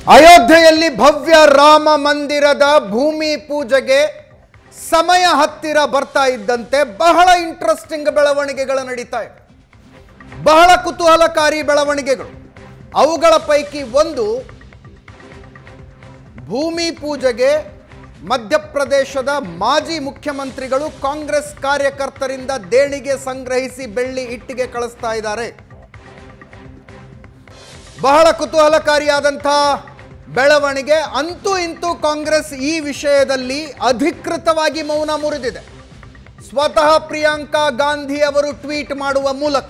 ಅಯೋಧ್ಯೆಯಲ್ಲಿ ಭವ್ಯ ರಾಮ ಮಂದಿರದ ಭೂಮಿ ಪೂಜೆಗೆ ಸಮಯ ಹತ್ತಿರ ಬರ್ತಾ ಇದ್ದಂತೆ ಬಹಳ ಇಂಟ್ರೆಸ್ಟಿಂಗ್ ಬೆಳವಣಿಗೆಗಳು ನಡೀತಾ ಇವೆ ಬಹಳ ಕುತೂಹಲಕಾರಿ ಬೆಳವಣಿಗೆಗಳು ಅವುಗಳ ಪೈಕಿ ಒಂದು ಭೂಮಿ ಪೂಜೆಗೆ ಮಧ್ಯಪ್ರದೇಶದ ಮಾಜಿ ಮುಖ್ಯಮಂತ್ರಿಗಳು ಕಾಂಗ್ರೆಸ್ ಕಾರ್ಯಕರ್ತರಿಂದ ದೇಣಿಗೆ ಸಂಗ್ರಹಿಸಿ ಬೆಳ್ಳಿ ಇಟ್ಟಿಗೆ ಕಳಿಸ್ತಾ ಇದ್ದಾರೆ ಬಹಳ ಕುತೂಹಲಕಾರಿಯಾದಂಥ ಬೆಳವಣಿಗೆ ಅಂತೂ ಇಂತೂ ಕಾಂಗ್ರೆಸ್ ಈ ವಿಷಯದಲ್ಲಿ ಅಧಿಕೃತವಾಗಿ ಮೌನ ಮುರಿದಿದೆ ಸ್ವತಃ ಪ್ರಿಯಾಂಕಾ ಗಾಂಧಿ ಅವರು ಟ್ವೀಟ್ ಮಾಡುವ ಮೂಲಕ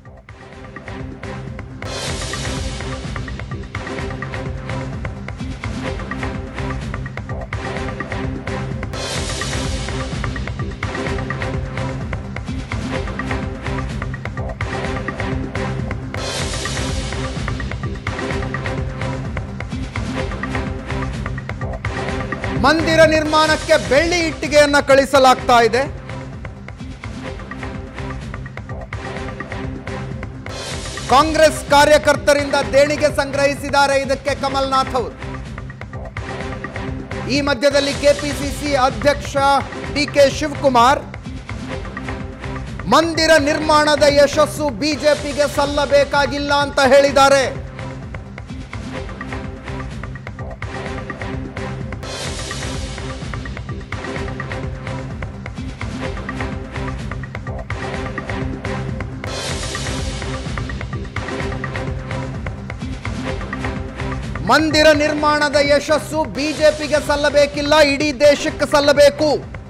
ಮಂದಿರ ನಿರ್ಮಾಣಕ್ಕೆ ಬೆಳ್ಳಿ ಇಟ್ಟಿಗೆಯನ್ನ ಕಳಿಸಲಾಗ್ತಾ ಇದೆ ಕಾಂಗ್ರೆಸ್ ಕಾರ್ಯಕರ್ತರಿಂದ ದೇಣಿಗೆ ಸಂಗ್ರಹಿಸಿದ್ದಾರೆ ಇದಕ್ಕೆ ಕಮಲ್ನಾಥ್ ಅವರು ಈ ಮಧ್ಯದಲ್ಲಿ ಕೆಪಿಸಿಸಿ ಅಧ್ಯಕ್ಷ ಡಿ ಕೆ ಶಿವಕುಮಾರ್ ಮಂದಿರ ನಿರ್ಮಾಣದ ಯಶಸ್ಸು ಬಿಜೆಪಿಗೆ ಸಲ್ಲಬೇಕಾಗಿಲ್ಲ ಅಂತ ಹೇಳಿದ್ದಾರೆ ಮಂದಿರ ನಿರ್ಮಾಣದ ಯಶಸ್ಸು ಬಿಜೆಪಿಗೆ ಸಲ್ಲಬೇಕಿಲ್ಲ ಇಡೀ ದೇಶಕ್ಕೆ ಸಲ್ಲಬೇಕು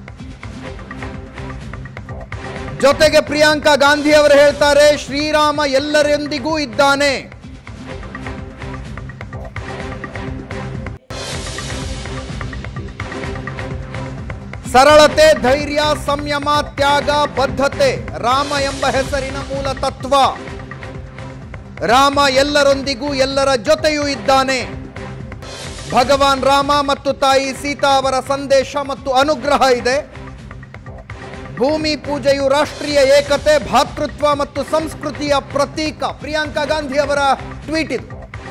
ಜೊತೆಗೆ ಪ್ರಿಯಾಂಕಾ ಗಾಂಧಿ ಅವರು ಹೇಳ್ತಾರೆ ಶ್ರೀರಾಮ ಎಲ್ಲರೊಂದಿಗೂ ಇದ್ದಾನೆ ಸರಳತೆ ಧೈರ್ಯ ಸಂಯಮ ತ್ಯಾಗ ಬದ್ಧತೆ ರಾಮ ಎಂಬ ಹೆಸರಿನ ಮೂಲ ತತ್ವ ರಾಮ ಎಲ್ಲರೊಂದಿಗೂ ಎಲ್ಲರ ಜೊತೆಯೂ ಇದ್ದಾನೆ ಭಗವಾನ್ ರಾಮ ಮತ್ತು ತಾಯಿ ಸೀತಾ ಅವರ ಸಂದೇಶ ಮತ್ತು ಅನುಗ್ರಹ ಇದೆ ಭೂಮಿ ಪೂಜೆಯು ರಾಷ್ಟ್ರೀಯ ಏಕತೆ ಭಾತೃತ್ವ ಮತ್ತು ಸಂಸ್ಕೃತಿಯ ಪ್ರತೀಕ ಪ್ರಿಯಾಂಕಾ ಗಾಂಧಿ ಅವರ ಟ್ವೀಟ್ ಇದು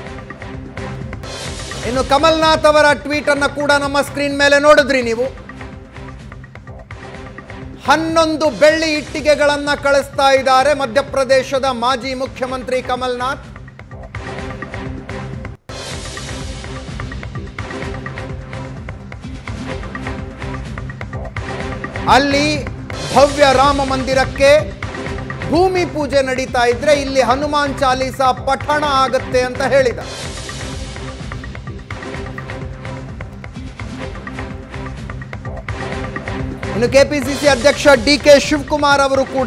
ಇನ್ನು ಕಮಲ್ನಾಥ್ ಅವರ ಟ್ವೀಟ್ ಅನ್ನು ಕೂಡ ನಮ್ಮ ಸ್ಕ್ರೀನ್ ಮೇಲೆ ನೋಡಿದ್ರಿ ನೀವು ಹನ್ನೊಂದು ಬೆಳ್ಳಿ ಇಟ್ಟಿಗೆಗಳನ್ನ ಕಳಿಸ್ತಾ ಇದ್ದಾರೆ ಮಧ್ಯಪ್ರದೇಶದ ಮಾಜಿ ಮುಖ್ಯಮಂತ್ರಿ ಕಮಲ್ನಾಥ್ ಅಲ್ಲಿ ಭವ್ಯ ರಾಮ ಮಂದಿರಕ್ಕೆ ಭೂಮಿ ಪೂಜೆ ನಡೀತಾ ಇದ್ರೆ ಇಲ್ಲಿ ಹನುಮಾನ್ ಚಾಲೀಸ ಪಠಣ ಆಗತ್ತೆ ಅಂತ ಹೇಳಿದ ಇನ್ನು ಕೆಪಿಸಿಸಿ ಅಧ್ಯಕ್ಷ ಡಿ ಕೆ ಶಿವಕುಮಾರ್ ಅವರು ಕೂಡ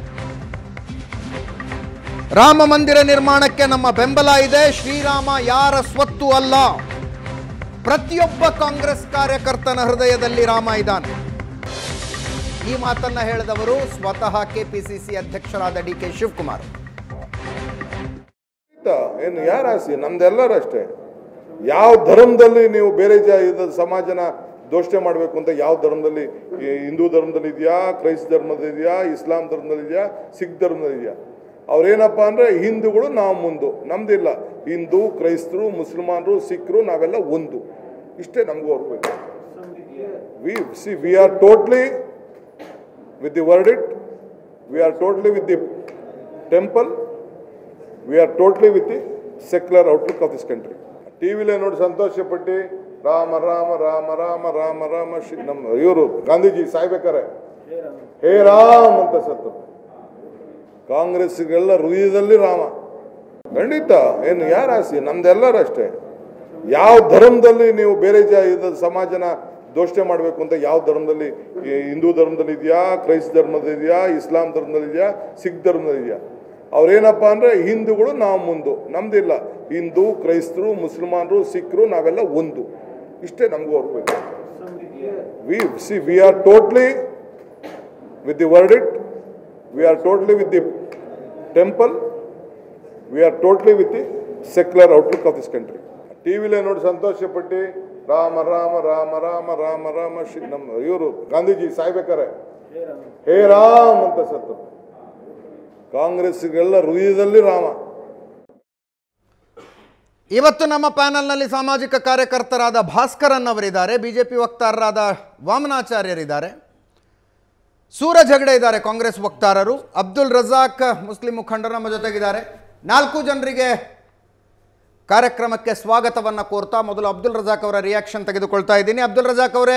ರಾಮ ಮಂದಿರ ನಿರ್ಮಾಣಕ್ಕೆ ನಮ್ಮ ಬೆಂಬಲ ಇದೆ ಶ್ರೀರಾಮ ಯಾರ ಸ್ವತ್ತು ಅಲ್ಲ ಪ್ರತಿಯೊಬ್ಬ ಕಾಂಗ್ರೆಸ್ ಕಾರ್ಯಕರ್ತನ ಹೃದಯದಲ್ಲಿ ರಾಮ ಇದ್ದಾನೆ ಈ ಮಾತನ್ನ ಹೇಳಿದವರು ಸ್ವತಃ ಕೆಪಿಸಿಸಿ ಅಧ್ಯಕ್ಷರಾದ ಡಿ ಕೆ ಶಿವಕುಮಾರ್ ಖಂಡಿತ. ಏನು ಯಾರ ಆಸೆ ನಮ್ದೆಲ್ಲರೂ ಅಷ್ಟೇ ಯಾವ ಧರ್ಮದಲ್ಲಿ ನೀವು ಬೇರೆ ಜ ಇದ ಸಮಾಜನ ದೋಷಣೆ ಮಾಡಬೇಕು ಅಂತ ಯಾವ ಧರ್ಮದಲ್ಲಿ ಈ ಹಿಂದೂ ಧರ್ಮದಲ್ಲಿ ಇದೆಯಾ ಕ್ರೈಸ್ತ ಧರ್ಮದಲ್ಲಿ ಇದೆಯಾ ಇಸ್ಲಾಂ ಧರ್ಮದಲ್ಲಿ ಇದೆಯಾ ಸಿಖ್ ಧರ್ಮದಲ್ಲಿ ಇದೆಯಾ ಅವ್ರೇನಪ್ಪ ಅಂದ್ರೆ ಹಿಂದೂಗಳು ನಾವು ಮುಂದು ನಮ್ದಿಲ್ಲ ಹಿಂದೂ ಕ್ರೈಸ್ತರು ಮುಸಲ್ಮಾನರು ಸಿಖ್ರು ನಾವೆಲ್ಲ ಒಂದು ಇಷ್ಟೇ ನಮಗೂ ಅವ್ರಿಗೆ we see we are totally with the verdict we are totally with the temple we are totally with the secular outlook of this country ಟಿ ವಿಲೇ ನೋಡಿ ಸಂತೋಷಪಟ್ಟು ರಾಮ ರಾಮ ರಾಮ ರಾಮ ರಾಮ ರಾಮ ಶ್ರೀ ನಮ್ಮ ಇವರು ಗಾಂಧೀಜಿ ಸಾಯ್ಬೇಕಾರೆ ಹೇ ರಾಮ್ ಅಂತ ಸತ್ತು ಕಾಂಗ್ರೆಸ್ಗೆಲ್ಲ ಹೃದಯದಲ್ಲಿ ರಾಮ ಖಂಡಿತ ಏನು ಯಾರ ಆಸೆ ನಮ್ದೆಲ್ಲರೂ ಅಷ್ಟೇ ಯಾವ ಧರ್ಮದಲ್ಲಿ ನೀವು ಬೇರೆ ಜ ಇದ ಸಮಾಜನ ದೋಷಣೆ ಮಾಡಬೇಕು ಅಂತ ಯಾವ ಧರ್ಮದಲ್ಲಿ ಈ ಹಿಂದೂ ಧರ್ಮದಲ್ಲಿ ಇದೆಯಾ ಕ್ರೈಸ್ತ ಧರ್ಮದಲ್ಲಿ ಇದೆಯಾ ಇಸ್ಲಾಂ ಧರ್ಮದಲ್ಲಿ ಇದೆಯಾ ಸಿಖ್ ಧರ್ಮದಲ್ಲಿ ಇದೆಯಾ ಅವ್ರೇನಪ್ಪ ಅಂದ್ರೆ ಹಿಂದೂಗಳು ನಾವು ಮುಂದು ನಮ್ದಿಲ್ಲ ಹಿಂದೂ ಕ್ರೈಸ್ತರು ಮುಸಲ್ಮಾನರು ಸಿಖ್ರು ನಾವೆಲ್ಲ ಒಂದು ಇಷ್ಟೇ ನಮಗೂ ಅವ್ರಿಗೆ we see we are totally with the verdict we are totally with the temple we are totally with the secular outlook of this country ಟಿ ವಿಲೇ ನೋಡಿ ಸಂತೋಷಪಟ್ಟು ರಾಮ ರಾಮ ರಾಮ ರಾಮ ರಾಮ ರಾಮ ಶ್ರೀ ನಮ್ಮ ಇವರು ಗಾಂಧೀಜಿ ಸಾಯ್ಬೇಕಾರೆ ಹೇ ರಾಮ್ ಅಂತ ಸತ್ತು ಕಾಂಗ್ರೆಸ್ಗೆಲ್ಲ ಹೃದಯದಲ್ಲಿ ರಾಮ ಇವತ್ತು ನಮ್ಮ ಪ್ಯಾನಲ್ನಲ್ಲಿ ಸಾಮಾಜಿಕ ಕಾರ್ಯಕರ್ತರಾದ ಭಾಸ್ಕರನ್ ಅವರಿದ್ದಾರೆ ಬಿಜೆಪಿ ವಕ್ತಾರರಾದ ವಾಮನಾಚಾರ್ಯರಿದ್ದಾರೆ ಸೂರಜ್ ಹೆಗಡೆ ಇದ್ದಾರೆ ಕಾಂಗ್ರೆಸ್ ವಕ್ತಾರರು ಅಬ್ದುಲ್ ರಜಾಕ್ ಮುಸ್ಲಿಂ ಮುಖಂಡರು ನಮ್ಮ ಜೊತೆಗಿದ್ದಾರೆ ನಾಲ್ಕು ಜನರಿಗೆ ಕಾರ್ಯಕ್ರಮಕ್ಕೆ ಸ್ವಾಗತವನ್ನು ಕೋರ್ತಾ ಮೊದಲು ಅಬ್ದುಲ್ ರಜಾಕ್ ಅವರ ರಿಯಾಕ್ಷನ್ ತೆಗೆದುಕೊಳ್ತಾ ಇದ್ದೀನಿ ಅಬ್ದುಲ್ ರಜಾಕ್ ಅವರೇ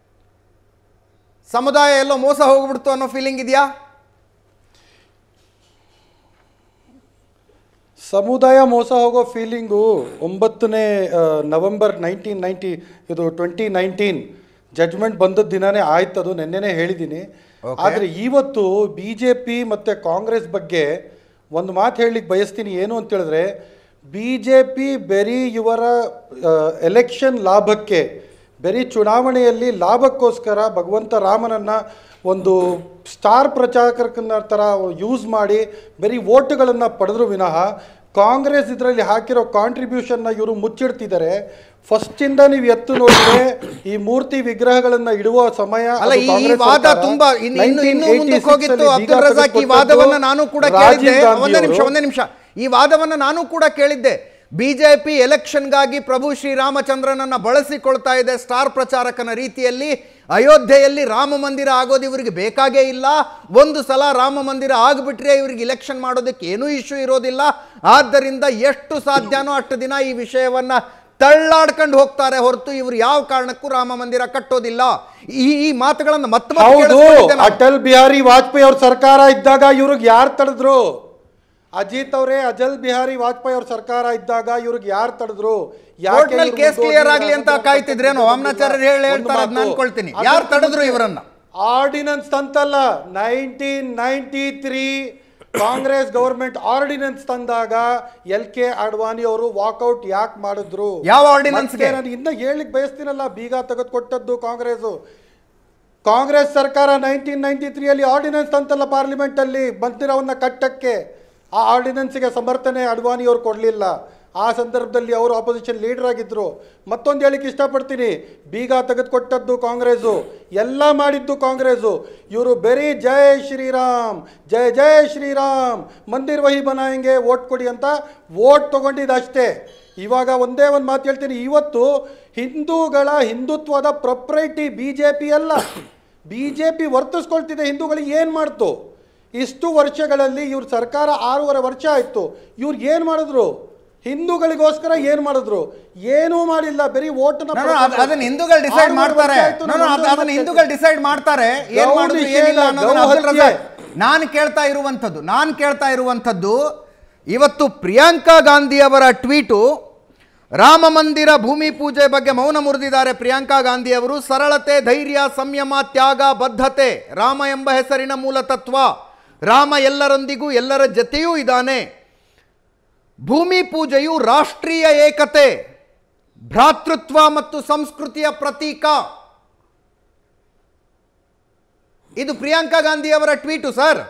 ಸಮುದಾಯ ಎಲ್ಲೋ ಮೋಸ ಹೋಗ್ಬಿಡ್ತು ಅನ್ನೋ ಫೀಲಿಂಗ್ ಇದೆಯಾ ಸಮುದಾಯ ಮೋಸ ಹೋಗೋ ಫೀಲಿಂಗು ಒಂಬತ್ತನೇ ಆ, ನವೆಂಬರ್ ನೈನ್ಟೀನ್ ನೈಂಟಿ ಇದು ಟ್ವೆಂಟಿ ನೈನ್ಟೀನ್ ಜಡ್ಜ್ಮೆಂಟ್ ಬಂದದ ದಿನನೇ ಆಯ್ತದು ನೆನ್ನೆನೇ ಹೇಳಿದ್ದೀನಿ ಆದರೆ ಇವತ್ತು ಬಿ ಜೆ ಪಿ ಮತ್ತು ಕಾಂಗ್ರೆಸ್ ಬಗ್ಗೆ ಒಂದು ಮಾತು ಹೇಳಲಿಕ್ಕೆ ಬಯಸ್ತೀನಿ ಏನು ಅಂತ ಹೇಳಿದ್ರೆ ಬಿ ಜೆ ಪಿ ಬರೀ ಇವರ ಎಲೆಕ್ಷನ್ ಲಾಭಕ್ಕೆ ಬರೀ ಚುನಾವಣೆಯಲ್ಲಿ ಲಾಭಕ್ಕೋಸ್ಕರ ಭಗವಂತ ರಾಮನನ್ನು ಒಂದು ಸ್ಟಾರ್ ಪ್ರಚಾರಕನ ಥರ ಯೂಸ್ ಮಾಡಿ ಬರೀ ಓಟುಗಳನ್ನು ಪಡೆದ್ರು ವಿನಃ ಕಾಂಗ್ರೆಸ್ ಇದರಲ್ಲಿ ಹಾಕಿರೋ ಕಾಂಟ್ರಿಬ್ಯೂಷನ್ನ ಇವರು ಮುಚ್ಚಿಡ್ತಿದ್ದಾರೆ ಫಸ್ಟಿಂದ ನೀವು ಎತ್ತು ನೋಡಿದ್ರೆ ಈ ಮೂರ್ತಿ ವಿಗ್ರಹಗಳನ್ನ ಇಡುವ ಸಮಯ ಅಲ್ಲ ಅದು ಈ ಕಾಂಗ್ರೆಸ್ ವಾದ ಸರ್ಕಾರ. ತುಂಬಾ ಇನ್ನು ಇನ್ನು ಇನ್ನು 1986 ಮುಂದಕ್ಕೆ ಹೋಗಿತ್ತು ಅಲ್ಲಿ ಅಬ್ದುಲ್ ಬೀಗ ರಜಾಕ್ ಈ ತೆಗೆದುಕೊಟ್ಟದ್ದು ವಾದವನ್ನ ನಾನು ಕೂಡ ರಾಜೀವ್ ಕೇಳಿದ್ದೆ ಗಾಂಧಿ ಒಂದೇ ನಿಮಿಷ ಅವರು. ಒಂದೇ ನಿಮಿಷ ಈ ವಾದವನ್ನ ನಾನು ಕೂಡ ಕೇಳಿದ್ದೆ ಬಿಜೆಪಿ ಎಲೆಕ್ಷನ್ಗಾಗಿ ಪ್ರಭು ಶ್ರೀರಾಮಚಂದ್ರನನ್ನ ಬಳಸಿಕೊಳ್ತಾ ಇದೆ ಸ್ಟಾರ್ ಪ್ರಚಾರಕನ ರೀತಿಯಲ್ಲಿ ಅಯೋಧ್ಯೆಯಲ್ಲಿ ರಾಮ ಮಂದಿರ ಆಗೋದು ಇವರಿಗೆ ಬೇಕಾಗೇ ಇಲ್ಲ ಒಂದು ಸಲ ರಾಮ ಮಂದಿರ ಆಗಿಬಿಟ್ರೆ ಇವರಿಗೆ ಇಲೆಕ್ಷನ್ ಮಾಡೋದಕ್ಕೆ ಏನೂ ಇಶ್ಯೂ ಇರೋದಿಲ್ಲ ಆದ್ದರಿಂದ ಎಷ್ಟು ಸಾಧ್ಯನೋ ಅಷ್ಟು ದಿನ ಈ ವಿಷಯವನ್ನ ತಳ್ಳಾಡ್ಕೊಂಡು ಹೋಗ್ತಾರೆ ಹೊರತು ಇವರು ಯಾವ ಕಾರಣಕ್ಕೂ ರಾಮ ಮಂದಿರ ಕಟ್ಟೋದಿಲ್ಲ ಈ ಈ ಮಾತುಗಳನ್ನು ಮತ್ತೆ ಮತ್ತೆ ಹೌದು ಕೇಳಿಸ್ಕೊಂಡಿದ್ದೆ ನಾನು. ಅಟಲ್ ಬಿಹಾರಿ ವಾಜಪೇಯಿ ಅವ್ರ ಸರ್ಕಾರ ಇದ್ದಾಗ ಇವ್ರಿಗೆ ಯಾರು ತಡೆದ್ರು ಅಜಿತ್ ಅವರೇ ಅಟಲ್ ಬಿಹಾರಿ ವಾಜಪೇಯಿ ಅವ್ರ ಸರ್ಕಾರ ಇದ್ದಾಗ ಇವ್ರಿಗೆ ಯಾರು ತಡೆದ್ರು ಕೋರ್ಟ್ ನಲ್ಲಿ ಕೇಸ್ ಕ್ಲಿಯರ್ ಆಗ್ಲಿ ಅಂತ ಕಾಯ್ತಿದ್ರೇನೋ ವಾಮನಾಚಾರ್ಯರು ಹೇಳಿ ಹೇಳ್ತಾರೆ ಅದನ್ನ ಅನ್ಕೊಳ್ತೀನಿ ಯಾರು ತಡೆದ್ರು ಇವರನ್ನ ಆರ್ಡಿನೆನ್ಸ್ ತಂತಲ್ಲ nineteen ninety three Congress government ordinance ತಂದಾಗ ಎಲ್ ಕೆ ಅಡ್ವಾಣಿ ಅವರು ವಾಕೌಟ್ ಯಾಕೆ ಮಾಡಿದ್ರು ಯಾವ ordinance ಗೆ? ಮತ್ತೆ ನಾನು ಇನ್ನ ಹೇಳಿಕ್ ಬಯಸ್ತೀನಲ್ಲ ಬೀಗ ತೆಗೆದುಕೊಟ್ಟದ್ದು ಕಾಂಗ್ರೆಸ್ ಕಾಂಗ್ರೆಸ್ ಸರ್ಕಾರ ನೈನ್ಟೀನ್ ನೈನ್ಟಿ ತ್ರೀಯಲ್ಲಿ ಆರ್ಡಿನೆನ್ಸ್ ತಂತಲ್ಲ ಪಾರ್ಲಿಮೆಂಟ್ ಅಲ್ಲಿ ಮಂದಿರವನ್ನ ಕಟ್ಟಕ್ಕೆ ಆ ಆರ್ಡಿನೆನ್ಸ್ಗೆ ಸಮರ್ಥನೆ ಅಡ್ವಾಣಿ ಅವರು ಕೊಡಲಿಲ್ಲ ಆ ಸಂದರ್ಭದಲ್ಲಿ ಅವರು ಆಪೋಸಿಷನ್ ಲೀಡರ್ ಆಗಿದ್ರು ಮತ್ತೊಂದು ಹೇಳಿಕ್ಕೆ ಇಷ್ಟಪಡ್ತೀನಿ ಬೀಗ ತೆಗೆದುಕೊಟ್ಟದ್ದು ಕಾಂಗ್ರೆಸ್ಸು ಎಲ್ಲ ಮಾಡಿದ್ದು ಕಾಂಗ್ರೆಸ್ಸು ಇವರು ಬರೀ ಜೈ ಶ್ರೀರಾಮ್ ಜೈ ಜೈ ಶ್ರೀರಾಮ್ ಮಂದಿರ್ ವಹಿ ಬನಾಯಂಗೆ ಓಟ್ ಕೊಡಿ ಅಂತ ಓಟ್ ತಗೊಂಡಿದ್ದು ಅಷ್ಟೇ ಇವಾಗ ಒಂದೇ ಒಂದು ಮಾತು ಹೇಳ್ತೀನಿ ಇವತ್ತು ಹಿಂದೂಗಳ ಹಿಂದುತ್ವದ ಪ್ರೊಪ್ರೈಟಿ ಬಿ ಜೆ ಪಿ ಅಲ್ಲ ಬಿ ಜೆ ಪಿ ವರ್ತಿಸ್ಕೊಳ್ತಿದೆ ಹಿಂದೂಗಳಿಗೆ ಏನು ಮಾಡ್ತು ಇಷ್ಟು ವರ್ಷಗಳಲ್ಲಿ ಇವ್ರ ಸರ್ಕಾರ ಆರೂವರೆ ವರ್ಷ ಆಯಿತು ಇವ್ರು ಏನು ಮಾಡಿದ್ರು ಹಿಂದೂಗಳಿಗೋಸ್ಕರ ಏನು ಮಾಡಿದ್ರು ಏನೂ ಮಾಡಿಲ್ಲ ಬರೀ ಓಟನ್ನ ನಾನು ಅದ್- ಅದನ್ನ ಹಿಂದೂಗಳು ಡಿಸೈಡ್ ಮಾಡ್ತಾರೆ ನಾನು ಅದ್- ಅದನ್ನ ಹಿಂದೂಗಳು ಡಿಸೈಡ್ ಮಾಡ್ತಾರೆ ಏನ್ ಮಾಡಿದ್ರು ಏನಿಲ್ಲ ಅನ್ನೋದನ್ನ ಅಬ್ದುಲ್ ರಜಾಕ್ ನಾನು ಕೇಳ್ತಾ ಇರುವಂಥದ್ದು ನಾನು ಕೇಳ್ತಾ ಇರುವಂಥದ್ದು ಇವತ್ತು ಪ್ರಿಯಾಂಕಾ ಗಾಂಧಿ ಅವರ ಟ್ವೀಟು ರಾಮ ಮಂದಿರ ಭೂಮಿ ಪೂಜೆ ಬಗ್ಗೆ ಮೌನ ಮುರಿದಿದ್ದಾರೆ ಪ್ರಿಯಾಂಕಾ ಗಾಂಧಿ ಅವರು ಸರಳತೆ ಧೈರ್ಯ ಸಂಯಮ ತ್ಯಾಗ ಬದ್ಧತೆ ರಾಮ ಎಂಬ ಹೆಸರಿನ ಮೂಲ ತತ್ವ ರಾಮ ಎಲ್ಲರೊಂದಿಗೂ ಎಲ್ಲರ ಜತೆಯೂ ಇದ್ದಾನೆ ಭೂಮಿ ಪೂಜೆಯು ರಾಷ್ಟ್ರೀಯ ಏಕತೆ ಭ್ರಾತೃತ್ವ ಮತ್ತು ಸಂಸ್ಕೃತಿಯ ಪ್ರತೀಕ ಇದು ಪ್ರಿಯಾಂಕಾ ಗಾಂಧಿ ಅವರ ಟ್ವೀಟು ಸರ್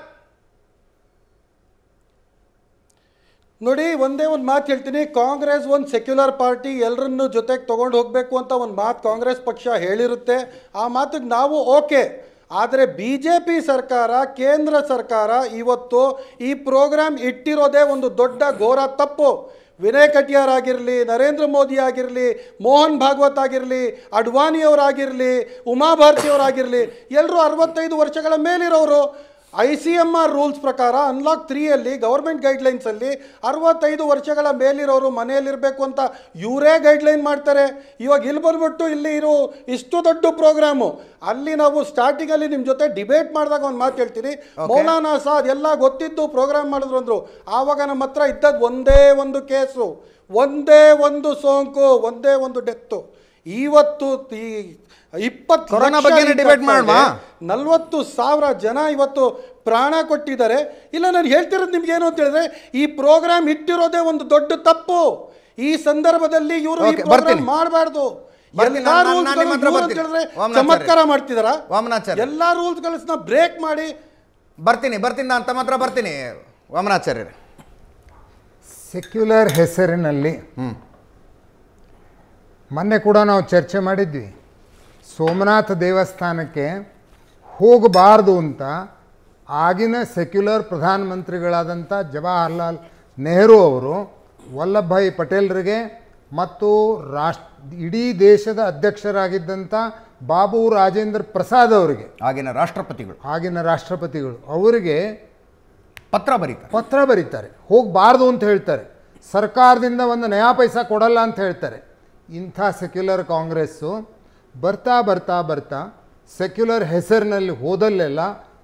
ನೋಡಿ ಒಂದೇ ಒಂದು ಮಾತು ಹೇಳ್ತೀನಿ ಕಾಂಗ್ರೆಸ್ ಒಂದು ಸೆಕ್ಯುಲರ್ ಪಾರ್ಟಿ ಎಲ್ಲರನ್ನು ಜೊತೆಗೆ ತೊಗೊಂಡು ಹೋಗಬೇಕು ಅಂತ ಒಂದು ಮಾತು ಕಾಂಗ್ರೆಸ್ ಪಕ್ಷ ಹೇಳಿರುತ್ತೆ ಆ ಮಾತಿಗೆ ನಾವು ಓಕೆ ಆದರೆ ಬಿ ಜೆ ಪಿ ಸರ್ಕಾರ ಕೇಂದ್ರ ಸರ್ಕಾರ ಇವತ್ತು ಈ ಪ್ರೋಗ್ರಾಮ್ ಇಟ್ಟಿರೋದೇ ಒಂದು ದೊಡ್ಡ ಘೋರ ತಪ್ಪು ವಿನಯ್ ಕಟಿಯಾರ್ ಆಗಿರಲಿ ನರೇಂದ್ರ ಮೋದಿ ಆಗಿರಲಿ ಮೋಹನ್ ಭಾಗವತ್ ಆಗಿರಲಿ ಅಡ್ವಾಣಿಯವರಾಗಿರಲಿ ಉಮಾ ಭಾರತಿಯವರಾಗಿರಲಿ ಎಲ್ಲರೂ ಅರವತ್ತೈದು ವರ್ಷಗಳ ಮೇಲಿರೋರು I C M R rules ಪ್ರಕಾರ ಅನ್ಲಾಕ್ ತ್ರೀಯಲ್ಲಿ ಗೌರ್ಮೆಂಟ್ ಗೈಡ್ಲೈನ್ಸಲ್ಲಿ ಅರವತ್ತೈದು ವರ್ಷಗಳ ಮೇಲಿರೋರು ಮನೆಯಲ್ಲಿರಬೇಕು ಅಂತ ಇವರೇ ಗೈಡ್ಲೈನ್ ಮಾಡ್ತಾರೆ ಇವಾಗ ಇಲ್ಲಿ ಬಂದ್ಬಿಟ್ಟು ಇಲ್ಲಿ ಇರೋ ಇಷ್ಟು ದೊಡ್ಡ ಪ್ರೋಗ್ರಾಮು ಅಲ್ಲಿ ನಾವು ಸ್ಟಾರ್ಟಿಂಗಲ್ಲಿ ನಿಮ್ಮ ಜೊತೆ ಡಿಬೇಟ್ ಮಾಡಿದಾಗ ಒಂದು ಮಾತು ಹೇಳ್ತೀನಿ ಮೌಲಾನಾ ಸಾದ್ ಎಲ್ಲ ಗೊತ್ತಿದ್ದು ಪ್ರೋಗ್ರಾಮ್ ಮಾಡಿದ್ರು ಅಂದರು ಆವಾಗ ನಮ್ಮ ಹತ್ರ ಇದ್ದದ್ದು ಒಂದೇ ಒಂದು ಕೇಸು ಒಂದೇ ಒಂದು ಸೋಂಕು ಒಂದೇ ಒಂದು ಡೆತ್ತು ಇವತ್ತು ಈ ಇಪ್ಪತ್ತು ಕೊರೋನಾ ಲಕ್ಷ ಬಗ್ಗೆನೇ ಈ debate ಕಟ್ತಾ ಮಾಡುವ? ಇದೆ. ನಲ್ವತ್ತು ಸಾವಿರ ಜನ ಇವತ್ತು ಪ್ರಾಣ ಕೊಟ್ಟಿದ್ದಾರೆ ಇಲ್ಲ ನಾನು ಹೇಳ್ತಿರೋದು ನಿಮ್ಗೆ ಏನು ಅಂತ ಹೇಳಿದ್ರೆ ಈ ಪ್ರೋಗ್ರಾಮ್ ಇಟ್ಟಿರೋದೇ ಒಂದು ದೊಡ್ಡ ತಪ್ಪು ಈ ಸಂದರ್ಭದಲ್ಲಿ ಇವರು ಈ Okay, ಪ್ರೋಗ್ರಾಮ್ ಬರ್ತೀನಿ. ಮಾಡಬಾರ್ದು ಬರ್ತೀನಿ, ಎಲ್ಲಾ ನಾನು- ನಾನು ರೂಲ್ಸ್ಗಳು ನಿಮ್ಮ ಹತ್ರ ಇವ್ರು ಅಂತ ಬರ್ತೀನಿ. ಹೇಳಿದ್ರೆ ವಾಮನಾಚಾರ್ಯ. ಚಮತ್ಕಾರ ಮಾಡ್ತಿದಾರ ವಾಮನಾಚಾರ್ಯ. ಎಲ್ಲಾ ರೂಲ್ಸ್ಗಳನ್ನ ಬ್ರೇಕ್ ಮಾಡಿ ಬರ್ತೀನಿ ಬರ್ತೀನಿ ನಾನು ತಮ್ಮ ಹತ್ರ ಬರ್ತೀನಿ ವಾಮನಾಚಾರ್ಯರೇ ಸೆಕ್ಯುಲರ್ ಹೆಸರಿನಲ್ಲಿ ಮೊನ್ನೆ ಕೂಡ ನಾವು ಚರ್ಚೆ ಮಾಡಿದ್ವಿ ಸೋಮನಾಥ ದೇವಸ್ಥಾನಕ್ಕೆ ಹೋಗಬಾರ್ದು ಅಂತ ಆಗಿನ ಸೆಕ್ಯುಲರ್ ಪ್ರಧಾನಮಂತ್ರಿಗಳಾದಂಥ ಜವಾಹರ್ಲಾಲ್ ನೆಹರು ಅವರು ವಲ್ಲಭಭಾಯಿ ಪಟೇಲ್ರಿಗೆ ಮತ್ತು ರಾಷ್ಟ್ರ ಇಡೀ ದೇಶದ ಅಧ್ಯಕ್ಷರಾಗಿದ್ದಂಥ ಬಾಬು ರಾಜೇಂದ್ರ ಪ್ರಸಾದ್ ಅವರಿಗೆ ಆಗಿನ ರಾಷ್ಟ್ರಪತಿಗಳು ಆಗಿನ ರಾಷ್ಟ್ರಪತಿಗಳು ಅವರಿಗೆ ಪತ್ರ ಬರೀತಾರೆ ಪತ್ರ ಬರೀತಾರೆ ಹೋಗಬಾರ್ದು ಅಂತ ಹೇಳ್ತಾರೆ ಸರ್ಕಾರದಿಂದ ಒಂದು ನಯಾ ಪೈಸಾ ಕೊಡಲ್ಲ ಅಂತ ಹೇಳ್ತಾರೆ ಇಂಥ ಸೆಕ್ಯುಲರ್ ಕಾಂಗ್ರೆಸ್ಸು ಬರ್ತಾ ಬರ್ತಾ ಬರ್ತಾ ಸೆಕ್ಯುಲರ್ ಹೆಸರಿನಲ್ಲಿ ಹೋದಲ್ಲೆಲ್ಲ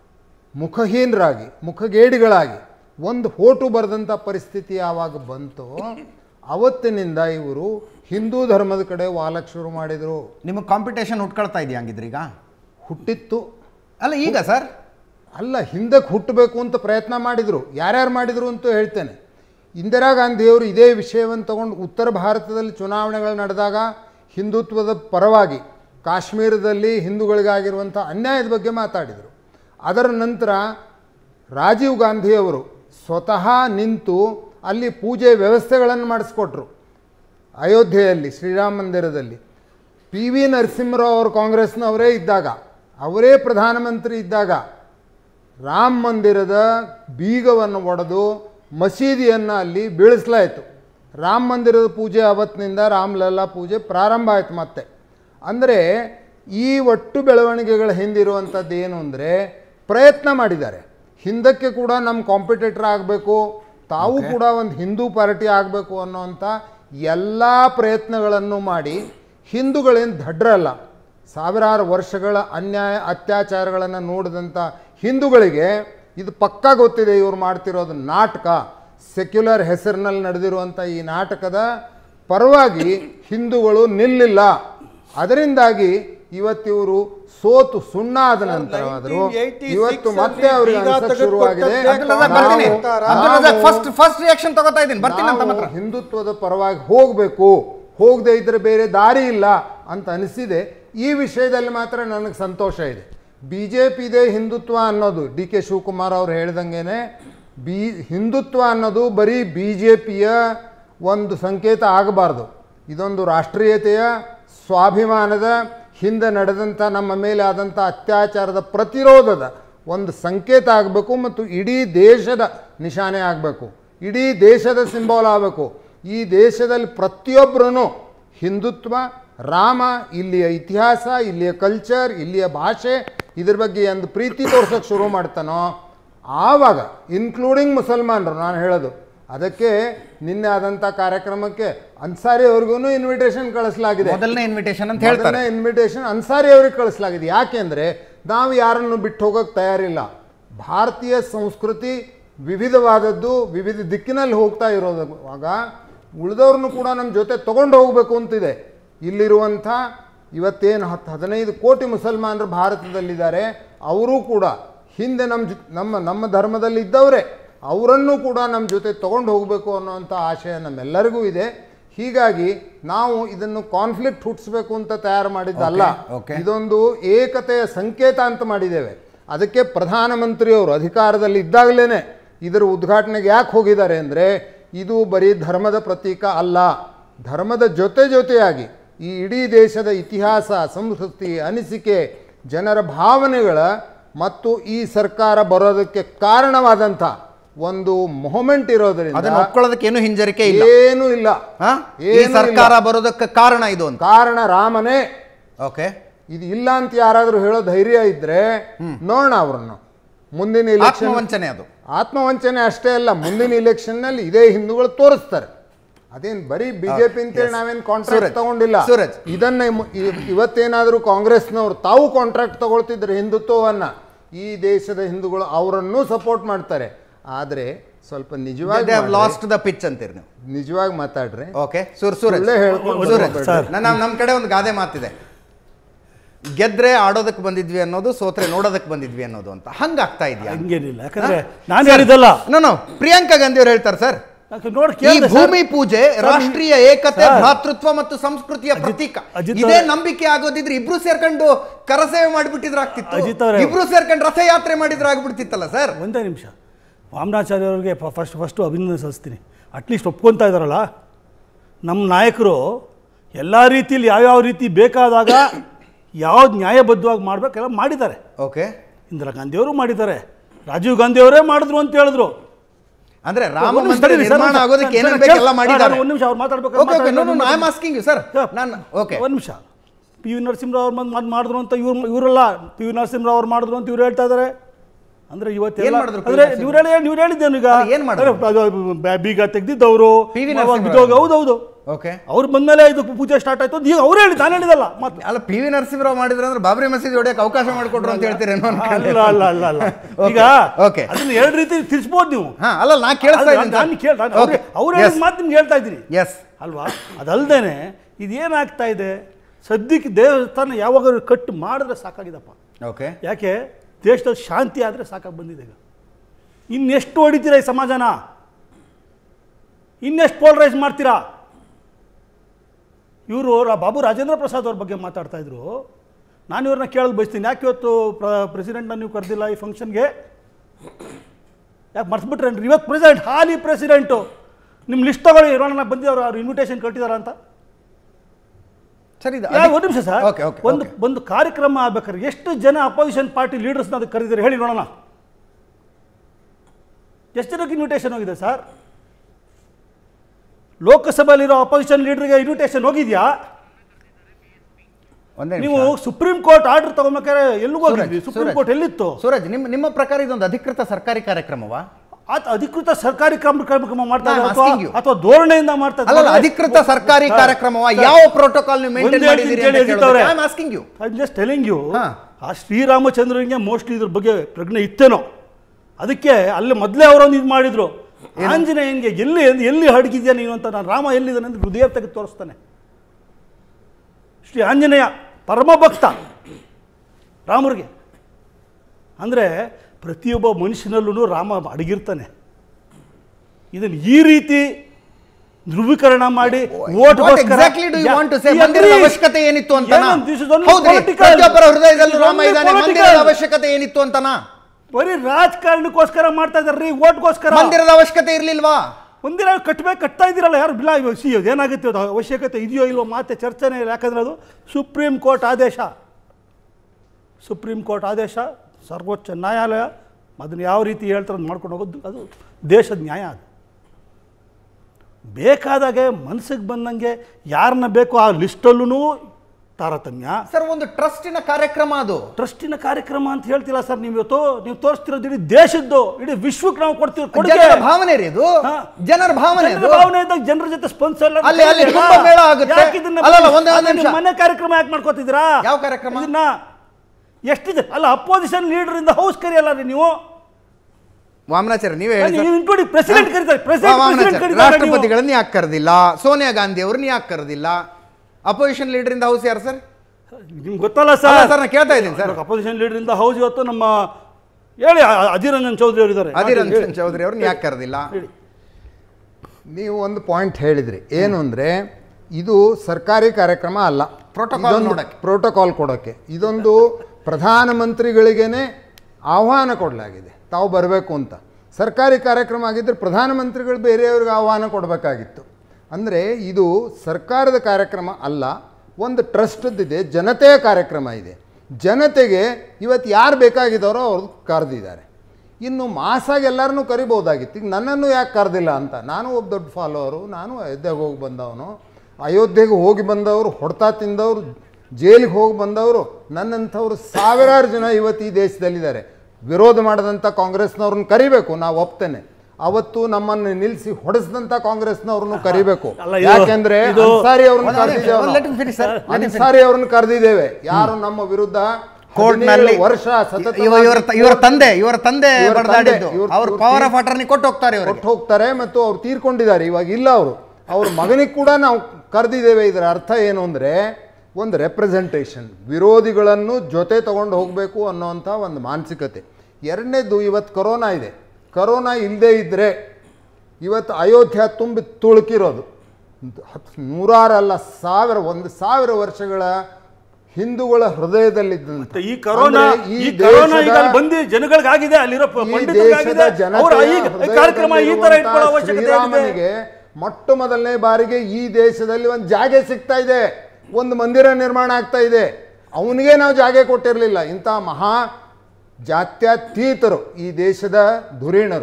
ಮುಖಹೀನರಾಗಿ ಮುಖಗೇಡಿಗಳಾಗಿ ಒಂದು ಫೋಟೋ ಬರೆದಂಥ ಪರಿಸ್ಥಿತಿ ಯಾವಾಗ ಬಂತೋ ಅವತ್ತಿನಿಂದ ಇವರು ಹಿಂದೂ ಧರ್ಮದ ಕಡೆ ವಾಲಕ್ಕೆ ಶುರು ಮಾಡಿದರು ನಿಮಗೆ ಕಾಂಪಿಟೇಷನ್ ಉಟ್ಕೊಳ್ತಾ ಇದೆಯಾ ಹಂಗಿದ್ರೆ ಈಗ ಹುಟ್ಟಿತ್ತು ಅಲ್ಲ ಈಗ ಸರ್ ಅಲ್ಲ ಹಿಂದಕ್ಕೆ ಹುಟ್ಟಬೇಕು ಅಂತ ಪ್ರಯತ್ನ ಮಾಡಿದರು ಯಾರ್ಯಾರು ಮಾಡಿದರು ಅಂತ ಹೇಳ್ತೇನೆ ಇಂದಿರಾ ಗಾಂಧಿಯವರು ಇದೇ ವಿಷಯವನ್ನು ತಗೊಂಡು ಉತ್ತರ ಭಾರತದಲ್ಲಿ ಚುನಾವಣೆಗಳು ನಡೆದಾಗ ಹಿಂದುತ್ವದ ಪರವಾಗಿ ಕಾಶ್ಮೀರದಲ್ಲಿ ಹಿಂದೂಗಳಿಗಾಗಿರುವಂಥ ಅನ್ಯಾಯದ ಬಗ್ಗೆ ಮಾತಾಡಿದರು ಅದರ ನಂತರ ರಾಜೀವ್ ಗಾಂಧಿಯವರು ಸ್ವತಃ ನಿಂತು ಅಲ್ಲಿ ಪೂಜೆ ವ್ಯವಸ್ಥೆಗಳನ್ನು ಮಾಡಿಸ್ಕೊಟ್ರು ಅಯೋಧ್ಯೆಯಲ್ಲಿ ಶ್ರೀರಾಮ ಮಂದಿರದಲ್ಲಿ ಪಿ ವಿ ನರಸಿಂಹರಾವ್ ಅವರು ಕಾಂಗ್ರೆಸ್ನವರೇ ಇದ್ದಾಗ ಅವರೇ ಪ್ರಧಾನಮಂತ್ರಿ ಇದ್ದಾಗ ರಾಮ ಮಂದಿರದ ಬೀಗವನ್ನು ಒಡೆದು ಮಸೀದಿಯನ್ನು ಅಲ್ಲಿ ಬೀಳಿಸಲಾಯಿತು ರಾಮ ಮಂದಿರದ ಪೂಜೆ ಅವತ್ತಿನಿಂದ ರಾಮಲಲ್ಲಾ ಪೂಜೆ ಪ್ರಾರಂಭ ಆಯಿತು ಮತ್ತೆ ಅಂದರೆ ಈ ಒಟ್ಟು ಬೆಳವಣಿಗೆಗಳ ಹಿಂದಿರುವಂಥದ್ದು ಏನು ಅಂದರೆ ಪ್ರಯತ್ನ ಮಾಡಿದ್ದಾರೆ ಹಿಂದಕ್ಕೆ ಕೂಡ ನಮ್ಮ ಕಾಂಪಿಟೇಟರ್ ಆಗಬೇಕು ತಾವು ಕೂಡ ಒಂದು ಹಿಂದೂ ಪಾರ್ಟಿ ಆಗಬೇಕು ಅನ್ನೋವಂಥ ಎಲ್ಲ ಪ್ರಯತ್ನಗಳನ್ನು ಮಾಡಿ ಹಿಂದೂಗಳೇನು ದಡ್ರಲ್ಲ ಸಾವಿರಾರು ವರ್ಷಗಳ ಅನ್ಯಾಯ ಅತ್ಯಾಚಾರಗಳನ್ನು ನೋಡಿದಂಥ ಹಿಂದೂಗಳಿಗೆ ಇದು ಪಕ್ಕಾ ಗೊತ್ತಿದೆ ಇವರು ಮಾಡ್ತಿರೋದು ನಾಟಕ ಸೆಕ್ಯುಲರ್ ಹೆಸರಿನಲ್ಲಿ ನಡೆದಿರುವಂಥ ಈ ನಾಟಕದ ಪರವಾಗಿ ಹಿಂದೂಗಳು ನಿಲ್ಲಿಲ್ಲ ಅದರಿಂದಾಗಿ ಇವತ್ತಿವರು ಸೋತು ಸುಣ್ಣ ಆದ ನಂತರವಾದರೂ 1986 ಇವತ್ತು ಮತ್ತೆ ಅವರಿಗೆ ಈಗ ಅನ್ಸಕ್ ಶುರುವಾಗಿದೆ ತೆಗೆದುಕೊಟ್ಟಂತೆ ಅಬ್ದುಲ್ ರಜಾಕ್ ಬರ್ತೀನಿ ನಾವು- Abdul Razak first first reaction ತಗೋತಾ ಇದ್ದೀನಿ ಬರ್ತೀನಿ ಅಂತ ನಾವು ಮಾತ್ರ ಹಿಂದುತ್ವದ ಪರವಾಗಿ ಹೋಗಬೇಕು ಹೋಗದೆ ಇದ್ರೆ ಬೇರೆ ದಾರಿ ಇಲ್ಲ ಅಂತ ಅನಿಸಿದೆ ಈ ವಿಷಯದಲ್ಲಿ ಮಾತ್ರ ನನಗೆ ಸಂತೋಷ ಇದೆ ಬಿ ಜೆ ಪಿದೇ ಹಿಂದುತ್ವ ಅನ್ನೋದು ಡಿ ಕೆ ಶಿವಕುಮಾರ್ ಅವರು ಹೇಳ್ದಂಗೆನೆ ಬಿ ಹಿಂದುತ್ವ ಅನ್ನೋದು ಬರೀ ಬಿ ಜೆ ಪಿಯ ಒಂದು ಸಂಕೇತ ಆಗಬಾರ್ದು ಇದೊಂದು ರಾಷ್ಟ್ರೀಯತೆಯ ಸ್ವಾಭಿಮಾನದ ಹಿಂದೆ ನಡೆದಂಥ ನಮ್ಮ ಮೇಲೆ ಆದಂಥ ಅತ್ಯಾಚಾರದ ಪ್ರತಿರೋಧದ ಒಂದು ಸಂಕೇತ ಆಗಬೇಕು ಮತ್ತು ಇಡೀ ದೇಶದ ನಿಶಾನೆ ಆಗಬೇಕು ಇಡೀ ದೇಶದ ಸಿಂಬಲ್ ಆಗಬೇಕು ಈ ದೇಶದಲ್ಲಿ ಪ್ರತಿಯೊಬ್ಬರೂ ಹಿಂದುತ್ವ ರಾಮ ಇಲ್ಲಿಯ ಇತಿಹಾಸ ಇಲ್ಲಿಯ ಕಲ್ಚರ್ ಇಲ್ಲಿಯ ಭಾಷೆ ಇದ್ರ ಬಗ್ಗೆ ಒಂದು ಪ್ರೀತಿ ತೋರ್ಸೋಕೆ ಶುರು ಮಾಡ್ತಾನೋ ಆವಾಗ ಇನ್ಕ್ಲೂಡಿಂಗ್ ಮುಸಲ್ಮಾನರು ನಾನು ಹೇಳೋದು ಅದಕ್ಕೆ ನಿನ್ನೆ ಆದಂಥ ಕಾರ್ಯಕ್ರಮಕ್ಕೆ ಅನ್ಸಾರಿ ಅವ್ರಿಗೂ ಇನ್ವಿಟೇಷನ್ ಕಳಿಸಲಾಗಿದೆ ಮೊದಲನೇ ಇನ್ವಿಟೇಷನ್ ಅಂತ ಹೇಳ್ತಾರೆ ಇನ್ವಿಟೇಷನ್ ಅನ್ಸಾರಿ ಅವ್ರಿಗೆ ಕಳಿಸಲಾಗಿದೆ ಯಾಕೆಂದರೆ ನಾವು ಯಾರನ್ನು ಬಿಟ್ಟು ಹೋಗೋಕೆ ತಯಾರಿಲ್ಲ ಭಾರತೀಯ ಸಂಸ್ಕೃತಿ ವಿವಿಧವಾದದ್ದು ವಿವಿಧ ದಿಕ್ಕಿನಲ್ಲಿ ಹೋಗ್ತಾ ಇರೋದಾಗ ಉಳಿದವ್ರನ್ನು ಕೂಡ ನಮ್ಮ ಜೊತೆ ತಗೊಂಡು ಹೋಗಬೇಕು ಅಂತಿದೆ ಇಲ್ಲಿರುವಂಥ ಇವತ್ತೇನು ಹತ್ತು ಹದಿನೈದು ಕೋಟಿ ಮುಸಲ್ಮಾನರು ಭಾರತದಲ್ಲಿದ್ದಾರೆ ಅವರೂ ಕೂಡ ಹಿಂದೆ ನಮ್ಮ ಜೊ ನಮ್ಮ ನಮ್ಮ ಧರ್ಮದಲ್ಲಿ ಇದ್ದವರೇ ಅವರನ್ನು ಕೂಡ ನಮ್ಮ ಜೊತೆ ತಗೊಂಡು ಹೋಗಬೇಕು ಅನ್ನೋವಂಥ ಆಶಯ ನಮ್ಮೆಲ್ಲರಿಗೂ ಇದೆ ಹೀಗಾಗಿ ನಾವು ಇದನ್ನು ಕಾನ್ಫ್ಲಿಕ್ಟ್ ಹುಟ್ಟಿಸ್ಬೇಕು ಅಂತ ತಯಾರು ಮಾಡಿದ್ದಲ್ಲ Okay, okay. ಇದೊಂದು ಏಕತೆಯ ಸಂಕೇತ ಅಂತ ಮಾಡಿದ್ದೇವೆ ಅದಕ್ಕೆ ಪ್ರಧಾನಮಂತ್ರಿಯವರು ಅಧಿಕಾರದಲ್ಲಿ ಇದ್ದಾಗಲೇ ಇದರ ಉದ್ಘಾಟನೆಗೆ ಯಾಕೆ ಹೋಗಿದ್ದಾರೆ ಅಂದರೆ ಇದು ಬರೀ ಧರ್ಮದ ಪ್ರತೀಕ ಅಲ್ಲ ಧರ್ಮದ ಜೊತೆ ಜೊತೆಯಾಗಿ ಈ ಇಡೀ ದೇಶದ ಇತಿಹಾಸ ಸಂಸ್ಕೃತಿ ಅನಿಸಿಕೆ ಜನರ ಭಾವನೆಗಳ ಮತ್ತು ಈ ಸರ್ಕಾರ ಬರೋದಕ್ಕೆ ಕಾರಣವಾದಂಥ ಒಂದು ಮೊಮೆಂಟ್ ಅದನ್ನ ಇರೋದ್ರಿಂದ ಒಪ್ಕೊಳ್ಳೋದಕ್ಕೆ ಏನು ಹಿಂಜರಿಕೆ ಇಲ್ಲ ಏನೂ ಇಲ್ಲ ಹಾ? ಈ ಏನೂ ಇಲ್ಲ. ಸರ್ಕಾರ ಬರೋದಕ್ಕೆ ಕಾರಣ ಇದು ಅಂತ ಕಾರಣ ರಾಮನೇ ಓಕೆ ಇದು ಇಲ್ಲ ಅಂತ ಯಾರಾದರೂ ಹೇಳೋ ಧೈರ್ಯ ಇದ್ರೆ ನೋಡೋಣ ಅವ್ರನ್ನು ಮುಂದಿನ ಇಲೆಕ್ಷನ್ ಆತ್ಮವಂಚನೆ ಅದು ಆತ್ಮವಂಚನೆ ಅಷ್ಟೇ ಅಲ್ಲ ಮುಂದಿನ ಇಲೆಕ್ಷನ್ನಲ್ಲಿ ಇದೇ ಹಿಂದೂಗಳು ತೋರಿಸ್ತಾರೆ ಅದೇನು ಬರೀ ಬಿಜೆಪಿ ಅಂತೇಳಿ yes. ನಾವೇನು ಕಾಂಟ್ರಾಕ್ಟ್ ಸೂರಜ್, ತಗೊಂಡಿಲ್ಲ ಸೂರಜ್. ಇದನ್ನ ಇಮ್- ಇ- ಇವತ್ತೇನಾದರೂ ಕಾಂಗ್ರೆಸ್ನವರು ತಾವು ಕಾಂಟ್ರಾಕ್ಟ್ ತಗೊಳ್ತಿದ್ರೆ ಹಿಂದುತ್ವವನ್ನ ಈ ದೇಶದ ಹಿಂದೂಗಳು ಅವರನ್ನೂ ಸಪೋರ್ಟ್ ಮಾಡ್ತಾರೆ ಆದರೆ ಸ್ವಲ್ಪ ನಿಜವಾಗಿ ಮಾಡ್ರಿ. ಲಾಸ್ಟ್ ದ ಪಿಚ್ ಅಂತೀರಿ ನೀವು ನಿಜವಾಗಿ ಮಾತಾಡ್ರಿ ಓಕೆ ಸೂರ್ ಸೂರಜ್ ಸುಳ್ಳೇ ಹೇಳ್ಕೊಂಡು ಸೂರಜ್ ಹೋಗ್ಬೇಡ್ರಿ. ನನ್ನ ನಮ್ಮ ಕಡೆ ಒಂದು ಗಾದೆ ಮಾತಿದೆ ಗೆದ್ರೆ ಆಡೋದಕ್ಕೆ ಬಂದಿದ್ವಿ ಅನ್ನೋದು ಸೋತ್ರೆ ನೋಡೋದಕ್ಕೆ ಬಂದಿದ್ವಿ ಅನ್ನೋದು ಅಂತ ಹಂಗಾಗ್ತಾ ಇದೆಯಾ ಹಂಗೇನಿಲ್ಲ ಯಾಕಂದ್ರೆ ನಾನು ಹೇಳಿದ್ದಲ್ಲ ನೋ ನೋ ಪ್ರಿಯಾಂಕಾ ಗಾಂಧಿ ಅವ್ರು ಹೇಳ್ತಾರೆ ಸರ್ ನೋಡಿ ಈ ಕೇಳಿದೆ ಸರ್. ಭೂಮಿ ಪೂಜೆ ಸರ್, ರಾಷ್ಟ್ರೀಯ ಏಕತೆ ಸರ್. ಭ್ರಾತೃತ್ವ ಮತ್ತು ಸಂಸ್ಕೃತಿಯ ಪ್ರತೀಕ ಅಜಿತ್ ಇದೇ ಅವರೇ- ನಂಬಿಕೆ ಆಗೋದಿದ್ರೆ ಇಬ್ರು ಸೇರ್ಕೊಂಡು ಕರಸೇವೆ ಮಾಡಿಬಿಟ್ಟಿದ್ರೆ ಆಗ್ತಿತ್ತು ಅಜಿತ್ ಅವರೇ- ಇಬ್ರು ಸೇರ್ಕೊಂಡು ರಥಯಾತ್ರೆ ಮಾಡಿದ್ರೆ ಆಗ್ಬಿಡ್ತಿತ್ತಲ್ಲ ಸರ್ ಒಂದೇ ನಿಮಿಷ ವಾಮನಾಚಾರ್ಯ ಅವರಿಗೆ ಫಸ್ಟ್ ಫಸ್ಟು ಅಭಿನಂದನೆ ಸಲ್ಲಿಸ್ತೀನಿ ಅಟ್ಲೀಸ್ಟ್ ಒಪ್ಕೊತಾ ಇದ್ದಾರಲ್ಲ ನಮ್ಮ ನಾಯಕರು ಎಲ್ಲ ರೀತಿಯಲ್ಲಿ ಯಾವ್ಯಾವ ರೀತಿ ಬೇಕಾದಾಗ ಯಾವ್ದು ನ್ಯಾಯಬದ್ಧವಾಗಿ ಮಾಡಬೇಕೆಲ್ಲ ಮಾಡಿದ್ದಾರೆ ಓಕೆ ಇಂದಿರಾ ಗಾಂಧಿಯವರು ಮಾಡಿದ್ದಾರೆ ರಾಜೀವ್ ಗಾಂಧಿಯವರೇ ಮಾಡಿದ್ರು ಅಂತ ಹೇಳಿದ್ರು ಅಂದ್ರೆ ರಾಮ ಒಂದು ನಿಮಿಷ ಮಂದಿರ ತಡೀರಿ ಸರ್, ನಿರ್ಮಾಣ ಒಂದು ಆಗೋದಕ್ಕೆ ನಿಮಿಷ. ಏನೇನು ಸರ್, ಬೇಕೆಲ್ಲ ಸರ್, ಮಾಡಿದ್ದಾರೆ ನಾನು ಒಂದು ನಿಮಿಷ ಅವ್ರು ಮಾತಾಡ್ಬೇಕಾದ್ರೆ ಓಕೆ ಓಕೆ ನೋ ಮಾತಾಡ್ಬೇಕು. I am asking you sir ನಾನು ಓಕೆ ಒಂದು ನಿಮಿಷ ಪಿ ವಿ ನರಸಿಂಹರಾವ್ ಅವ್ರು ಬಂದು ಮಾಡಿದ್ರು ಅಂತ ಇವ್ರು ಇವರಲ್ಲ ಪಿ ವಿ ನರಸಿಂಹರಾವ್ ಅವ್ರು ಮಾಡಿದ್ರು ಅಂತ ಇವ್ರು ಹೇಳ್ತಾ ಇದ್ದಾರೆ ಅಂದ್ರೆ ಇವತ್ತೆಲ್ಲ ಏನ್ ಮಾಡಿದ್ರು ಪಿ. ಅಂದ್ರೆ ನರಸಿಂಹರಾವ್? ನೀವು ಹೇಳಿ ನೀವು ಹೇಳಿದ್ದೇನು ಈಗ ಅಲ್ಲ, ಏನ್ ಮಾಡಿದ್ರು? ಅದೇ ಅದು ಬ- ಬೀಗ ತೆಗ್ದಿದ್ದವರು ಪಿ ವಿ ಅವಾಗ ನರಸಿಂಹರಾವ್. ಬಿದ್ದೋಗಿ- ಹೌದೌದು ಓಕೆ ಅವ್ರು ಬಂದ್ಮೇಲೆ ಇದು ಪೂಜೆ ಸ್ಟಾರ್ಟ್ ಆಯ್ತು ಅಂತ ಈಗ ಅವ್ರು ಹೇಳಿ ನಾನು ಹೇಳಿದಲ್ಲ ಮತ್ತೆ ಅಲ್ಲ ಪಿ ವಿ ನರಸಿಂಹರಾವ್ ಮಾಡಿದ್ರೆ ಅಂದ್ರೆ ಬಾಬ್ರಿ ಮಸೀದಿ ಹೊಡೆಯಕ್ಕೆ ಅವಕಾಶ ಮಾಡಿಕೊಟ್ರು ಅಂತ ಹೇಳ್ತೀರೇನೋ ಅನ್ಕೊಂಡೆ. ಅಲ್ಲ ಅಲ್ಲ ಅಲ್ಲ ಅಲ್ಲ Okay, ಈಗ okay. ಅದನ್ನ ಎರಡು ರೀತಿ ತಿರ್ಸ್ಬೋದು ನೀವು ಹಾ ಅಲ್ಲ ನಾ ಕೇಳಿಸ್ತಾ ಇದ್ದೀನಿ ನಾನು ಕೇಳ ಓಕೆ ಅವ್ರು ಹೇಳಿದ ಮಾತು ನಿಮ್ಗೆ ಹೇಳ್ತಾ ಇದ್ದೀನಿ ಎಸ್ ಅಲ್ವಾ ಅದಲ್ದೇನೆ ಇದೇನಾಗ್ತಾ ಇದೆ ಸದ್ಯಕ್ಕೆ ದೇವಸ್ಥಾನ ಯಾವಾಗ ಕಟ್ಟು ಮಾಡಿದ್ರೆ ಸಾಕಾಗಿದಪ್ಪ ಓಕೆ ಯಾಕೆ ದೇಶದಲ್ಲಿ ಶಾಂತಿ ಆದರೆ ಸಾಕಾಗಿ ಬಂದಿದೆ ಈಗ ಇನ್ನೆಷ್ಟು ಹೊಡಿತೀರಾ ಈ ಸಮಾಜನ ಇನ್ನೆಷ್ಟು ಪೋಲರೈಸ್ ಮಾಡ್ತೀರಾ ಇವರು ಬಾಬು ರಾಜೇಂದ್ರ ಪ್ರಸಾದ್ ಅವ್ರ ಬಗ್ಗೆ ಮಾತಾಡ್ತಾ ಇದ್ರು ನಾನು ಇವ್ರನ್ನ ಕೇಳೋದು ಬಯಸ್ತೀನಿ ಯಾಕೆ ಇವತ್ತು ಪ್ರ ಪ್ರೆಸಿಡೆಂಟ್ನ ನೀವು ಕರೆದಿಲ್ಲ ಈ ಫಂಕ್ಷನ್ಗೆ ಯಾಕೆ ಮರ್ಸ್ಬಿಟ್ರೇನ್ರಿ ಇವತ್ತು ಪ್ರೆಸಿಡೆಂಟ್ ಹಾಲಿ ಪ್ರೆಸಿಡೆಂಟು ನಿಮ್ಮ ಲಿಸ್ಟ್ ತಗೊಳ್ಳಿ ಇರೋಣ ಬಂದಿದ್ದವ್ರು ಅವ್ರು ಇನ್ವಿಟೇಷನ್ ಕಟ್ಟಿದಾರ ಅಂತ ಸರಿ ಇದು ಯಾ, ಒಂದು ನಿಮಿಷ ಸರ್ ಓಕೆ ಓಕೆ ಒಂದು ಒಂದು ಕಾರ್ಯಕ್ರಮ ಆಗ್ಬೇಕಾದ್ರೆ ಎಷ್ಟು ಜನ ಅಪೋಸಿಷನ್ ಪಾರ್ಟಿ ಲೀಡರ್ಸ್ನ ಅದಕ್ಕೆ ಕರೆದಿದ್ದಾರೆ ಹೇಳಿ ನೋಡೋಣ ಎಷ್ಟು ಜನಕ್ಕೆ ಇನ್ವಿಟೇಷನ್ ಹೋಗಿದೆ ಸರ್ ಲೋಕಸಭೆಯಲ್ಲಿರೋ ಅಪೋಸಿಷನ್ ಲೀಡರ್ಗೆ ಇನ್ವಿಟೇಷನ್ ಹೋಗಿದ್ಯಾ ಒಂದೇ ನೀವು ನಿಮಿಷ ಸುಪ್ರೀಂ ಕೋರ್ಟ್ ಆರ್ಡರ್ ತಗೊಬೇಕಾದ್ರೆ ಎಲ್ಲಿಗೂ ಹೋಗಿದ್ವಿ ಸೂರಜ್, ಸುಪ್ರೀಂ ಸೂರಜ್. ಕೋರ್ಟ್ ಎಲ್ಲಿತ್ತು ಸೂರಜ್ ನಿಮ್ಮ ನಿಮ್ಮ ಪ್ರಕಾರ ಇದೊಂದು ಅಧಿಕೃತ ಸರ್ಕಾರಿ ಕಾರ್ಯಕ್ರಮವಾ ಆತ ಅಧಿಕೃತ ಸರ್ಕಾರಿ ಕ್ರಮ ಕ್ರಮ ಮಾಡ್ತಾ ನಾನು ಇದ್ದಾರೆ ಅಥವಾ asking you. ಅಥವಾ ಧೋರಣೆಯಿಂದ ಮಾಡ್ತಾ ಅಲ್ಲ ಇದ್ದಾರೆ? ಅಧಿಕೃತ ಸರ್ಕಾರಿ ಸರ್, ಕಾರ್ಯಕ್ರಮವಾ ಸರ್, ಯಾವ ಪ್ರೋಟೋಕಾಲ್ ನೀವು ಮೇಂಟೈನ್ ಒಂದೇ ಮಾಡಿದ್ದೀರಿ ಕೇಳಿ ಅಂತ ಅಜಿತ್ ಅವರೇ. I am asking you I just telling you ಹಾ. ಆ ಶ್ರೀರಾಮಚಂದ್ರನಿಗೆ ಮೋಸ್ಟ್ಲಿ ಇದ್ರ ಬಗ್ಗೆ ಪ್ರಜ್ಞೆ ಇತ್ತೇನೋ ಅದಕ್ಕೆ ಅಲ್ಲಿ ಮೊದಲೇ ಅವರೊಂದು ಇದು ಮಾಡಿದ್ರು ಆಂಜನೇಯನಿಗೆ ಎಲ್ಲಿ ಎಲ್ಲಿ ಹಡಗಿದ್ಯಾ ನೀನು ಅಂತ ನಾನು ರಾಮ ಎಲ್ಲಿದ್ದಾನೆ ಅಂತ ಹೃದಯ ತೆಗೆದು ತೋರಿಸ್ತಾನೆ ಶ್ರೀ ಆಂಜನೇಯ ಪರಮ ಭಕ್ತ ರಾಮರಿಗೆ ಅಂದರೆ ಪ್ರತಿಯೊಬ್ಬ ಮನುಷ್ಯನಲ್ಲೂ ರಾಮ ಅಡಗಿರ್ತಾನೆ ಇದನ್ನು ಈ ರೀತಿ ಧ್ರುವೀಕರಣ ಮಾಡಿ What exactly do you want to say? ಮಂದಿರದ ಅವಶ್ಯಕತೆ ಏನಿತ್ತು ಅಂತನಾ ಹೌದ್ರಿ ಪ್ರತಿಯೊಬ್ಬರ ಹೃದಯದಲ್ಲೂ ರಾಮ ಇದ್ದಾನೆ ಮಂದಿರದ ಅವಶ್ಯಕತೆ ಏನಿತ್ತು ಅಂತನಾ ಬರೀ ರಾಜಕಾರಣಕ್ಕೋಸ್ಕರ ಮಾಡ್ತಾ ಇದಾರ್ರಿ ಓಟ್ಗೋಸ್ಕರ ಮಂದಿರದ ಅವಶ್ಯಕತೆ ಇರ್ಲಿಲ್ವಾ ಮಂದಿರ ಕಟ್ಟಬೇಕು ಕಟ್ತಾ ಇದ್ದೀರಲ್ಲ ಯಾರು ಬಿಲ್ಲ ಇವಾಗ ಸಿ ಏನಾಗುತ್ತೆ ಅದು ಅವಶ್ಯಕತೆ ಇದೆಯೋ ಇಲ್ವೋ ಮಾತೆ ಚರ್ಚೆನೇ ಇಲ್ಲ ಯಾಕಂದ್ರೆ ಅದು ಸುಪ್ರೀಂ ಕೋರ್ಟ್ ಆದೇಶ ಸುಪ್ರೀಂ ಕೋರ್ಟ್ ಆದೇಶ ಸರ್ವೋಚ್ಚ ನ್ಯಾಯಾಲಯ ಅದನ್ನು ಯಾವ ರೀತಿ ಹೇಳ್ತಾರೆ ಅದ್ ಮಾಡ್ಕೊಂಡು ಹೋಗೋದು ಅದು ದೇಶದ ನ್ಯಾಯ ಅದು ಬೇಕಾದಾಗೆ ಮನಸ್ಸಿಗೆ ಬಂದಂಗೆ ಯಾರನ್ನ ಬೇಕೋ ಆ ಲಿಸ್ಟಲ್ಲೂ ತಾರತಮ್ಯ ಸರ್ ಒಂದು ಟ್ರಸ್ಟಿನ ಕಾರ್ಯಕ್ರಮ ಅದು ಟ್ರಸ್ಟಿನ ಕಾರ್ಯಕ್ರಮ ಅಂತ ಹೇಳ್ತಿಲ್ಲ ಸರ್ ನೀವು ಇವತ್ತು ನೀವು ತೋರಿಸ್ತಿರೋದು ಇಡೀ ದೇಶದ್ದು ಇಡೀ ವಿಶ್ವಕ್ಕೆ ನಾವು ಕೊಡ್ತೀವಿ ಕೊಡುಗೆ. ಜನರ ಭಾವನೆ ರೀ ಇದು ಹಾ. ಜನರ ಭಾವನೆ ಜನರ ಅದು ಭಾವನೆ ಇದ್ದಾಗ ಜನರ ಜೊತೆ ಸ್ಪಾನ್ಸರ್ ಅಲ್ಲಿ- ಅಲ್ಲಿ ಕುಂಭಮೇಳ ಆಗುತ್ತೆ. ಅಲ್ಲಲ್ಲ, ಒಂದೇ ಒಂದು ನಿಮಿಷ. ಮನೆ ಕಾರ್ಯಕ್ರಮ ಯಾಕೆ ಮಾಡ್ಕೋತಿದ್ದೀರಾ ಯಾವ ಕಾರ್ಯಕ್ರಮ? ಇದನ್ನ ಎಷ್ಟಿದೆ ಅಲ್ಲ ಅಪೋಸಿಷನ್ ಲೀಡರ್ ಇಂದ ಹೌಸ್ ಕರಿಯಲ್ಲ ರೀ ನೀವು ವಾಮನಾಚಾರ್ಯ ನೀವೇ ಹೇಳಿ ಸರ್. ಇನ್ಕ್ಲೂಡಿಂಗ್ ಪ್ರೆಸಿಡೆಂಟ್ ಕರೀತಾರೆ ವಾ- ಪ್ರೆಸಿಡೆಂಟ್ ವಾಮನಾಚಾರ್ಯ, ಕರೀತಾರೆ ನೀವು. ರಾಷ್ಟ್ರಪತಿಗಳನ್ನ ಯಾಕೆ ಕರೆದಿಲ್ಲ ಸೋನಿಯಾ ಗಾಂಧಿ ಅವ್ರನ್ನ ಯಾಕೆ ಕರೆದಿಲ್ಲ ಅಪೋಸಿಷನ್ ಲೀಡರ್ ಇಂದ ಹೌಸ್ ಯಾರು ಸರ್ ನಿಮ್ಗೆ ಗೊತ್ತಲ್ಲ ಅಲ್ಲ ಸರ್ ಸರ್ ನಾನು ಕೇಳ್ತಾ ಇದ್ದೀನಿ ಸರ್ ಅಪೋಸಿಷನ್ ಲೀಡರ್ ಇಂದ ಹೌಸ್ ಇವತ್ತು ನಮ್ಮ ಹೇಳಿ ಅ- ಅಧೀರ್ ರಂಜನ್ ಚೌಧರಿ ಅವರಿದ್ದಾರೆ ಅಧೀರ್ ರಂಜನ್ ಚೌಧರಿ ಅವ್ರನ್ನ ಯಾಕೆ ಕರೆದಿಲ್ಲ ನೀವು ಒಂದು ಪಾಯಿಂಟ್ ಹೇಳಿದ್ರಿ ಏನು ಅಂದರೆ ಇದು ಸರ್ಕಾರಿ ಕಾರ್ಯಕ್ರಮ ಅಲ್ಲ Protocol ಇದೊಂದು ನೋಡಕ್ಕೆ. ಪ್ರೋಟೋಕಾಲ್ ಕೊಡೋಕ್ಕೆ ಇದೊಂದು ಪ್ರಧಾನಮಂತ್ರಿಗಳಿಗೇನೆ ಆಹ್ವಾನ ಕೊಡಲಾಗಿದೆ ತಾವು ಬರಬೇಕು ಅಂತ ಸರ್ಕಾರಿ ಕಾರ್ಯಕ್ರಮ ಆಗಿದ್ದರೆ ಪ್ರಧಾನಮಂತ್ರಿಗಳು ಬೇರೆಯವ್ರಿಗೆ ಆಹ್ವಾನ ಕೊಡಬೇಕಾಗಿತ್ತು ಅಂದರೆ ಇದು ಸರ್ಕಾರದ ಕಾರ್ಯಕ್ರಮ ಅಲ್ಲ ಒಂದು ಟ್ರಸ್ಟ್ದಿದೆ ಜನತೆಯ ಕಾರ್ಯಕ್ರಮ ಇದೆ ಜನತೆಗೆ ಇವತ್ತು ಯಾರು ಬೇಕಾಗಿದ್ದಾರೋ ಅವ್ರು ಕರೆದಿದ್ದಾರೆ ಇನ್ನು ಮಾಸಾಗಿ ಎಲ್ಲರನ್ನೂ ಕರಿಬೋದಾಗಿತ್ತು ಈಗ ನನ್ನನ್ನು ಯಾಕೆ ಕರೆದಿಲ್ಲ ಅಂತ ನಾನು ಒಬ್ಬ ದೊಡ್ಡ ಫಾಲೋವರು ನಾನು ಅಯೋಧ್ಯೆಗೆ ಹೋಗಿ ಬಂದವನು ಅಯೋಧ್ಯೆಗೆ ಹೋಗಿ ಬಂದವರು ಹೊಡ್ತಾ ತಿಂದವರು ಜೈಲಿಗೆ ಹೋಗಿ ಬಂದವರು ನನ್ನಂಥವ್ರು ಸಾವಿರಾರು ಜನ ಇವತ್ತು ಈ ದೇಶದಲ್ಲಿದ್ದಾರೆ ವಿರೋಧ ಮಾಡಿದಂಥ ಕಾಂಗ್ರೆಸ್ನವ್ರನ್ನ ಕರಿಬೇಕು ನಾವು ಒಪ್ತೇನೆ ಅವತ್ತು ನಮ್ಮನ್ನು ನಿಲ್ಲಿಸಿ ಹೊಡೆಸಿದಂಥ ಕಾಂಗ್ರೆಸ್ನವ್ರನ್ನು ಕರಿಬೇಕು ಅಲ್ಲ, ಇದು- ಯಾಕೆಂದ್ರೆ ಇದು- ಅನ್ಸಾರಿ ಅವ್ರನ್ನ ಒಂದು ನಿಮಿಷ, ಕರೆದಿದ್ದೇವೆ let him finish, sir. Let him finish. Ansari ಅವ್ರನ್ನ ಕರೆದಿದ್ದೇವೆ ಯಾರು ನಮ್ಮ ವಿರುದ್ಧ ಕೋರ್ಟ್ನಲ್ಲಿ ಹದಿನೇಳು ವರ್ಷ ಸತತ ಇವ- ಇವರ ಇವರ ತಂದೆ ಇವರ ತಂದೆ ಇವರ ತಂದೆ, ಬಡದಾಡಿದ್ದು ಇವ್ರ- ಅವ್ರ ಇವ್ರ ಪವರ್ ತೀರ್- ಆಫ್ ಅಟರ್ನಿ ಕೊಟ್ಟು ಹೋಗ್ತಾರೆ ಇವರು ಕೊಟ್ಟು ಹೋಗ್ತಾರೆ ಮತ್ತು ಅವ್ರು ತೀರ್ಕೊಂಡಿದ್ದಾರೆ ಇವಾಗ ಇಲ್ಲ ಅವರು ಅವ್ರ ಮಗನಿಗೆ ಕೂಡ ನಾವು ಕರೆದಿದ್ದೇವೆ ಇದರ ಅರ್ಥ ಏನು ಅಂದರೆ ಒಂದು ರೆಪ್ರೆಸೆಂಟೇಷನ್ ವಿರೋಧಿಗಳನ್ನು ಜೊತೆ ತಗೊಂಡು ಹೋಗಬೇಕು ಅನ್ನೋವಂಥ ಒಂದು ಮಾನಸಿಕತೆ ಎರಡನೇದು ಇವತ್ತು ಕರೋನಾ ಇದೆ ಕರೋನಾ ಇಲ್ಲದೇ ಇದ್ದರೆ ಇವತ್ತು ಅಯೋಧ್ಯ ತುಂಬಿ ತುಳುಕಿರೋದು ಹತ್ತು ನೂರಾರಲ್ಲ ಸಾವಿರ ಒಂದು ಸಾವಿರ ವರ್ಷಗಳ ಹಿಂದೂಗಳ ಹೃದಯದಲ್ಲಿದ್ದಂಥ ಈ ಕರೋನಾ ಅಂದ್ರೆ ಈ ಕರೋನಾ ಈಗ ದೇಶದ- ಅಲ್ಲಿ ಬಂದು ಜನಗಳಿಗಾಗಿದೆ ಅಲ್ಲಿರೋ ಪ- ಈ ಪಂಡಿತರಿಗಾಗಿದೆ ದೇಶದ ಜನತೆಯ ಅವ್ರ ಈ ಕಾರ್ಯಕ್ರಮ ಈ ತರ ಹೃದಯದಲ್ಲಿರುವಂತಹ ಇಟ್ಕೊಳ್ಳೋ ಅವಶ್ಯಕತೆ ಏನಿದೆ ಶ್ರೀರಾಮನಿಗೆ ಮೊಟ್ಟ ಮೊದಲನೇ ಬಾರಿಗೆ ಈ ದೇಶದಲ್ಲಿ ಒಂದು ಜಾಗೆ ಸಿಗ್ತಾ ಇದೆ ಒಂದು ಮಂದಿರ ನಿರ್ಮಾಣ ಆಗ್ತಾ ಇದೆ ಅವನಿಗೆ ನಾವು ಜಾಗೆ ಕೊಟ್ಟಿರಲಿಲ್ಲ ಇಂಥ ಮಹಾ ಜಾತ್ಯತೀತರು ಈ ದೇಶದ ಧುರೀಣರು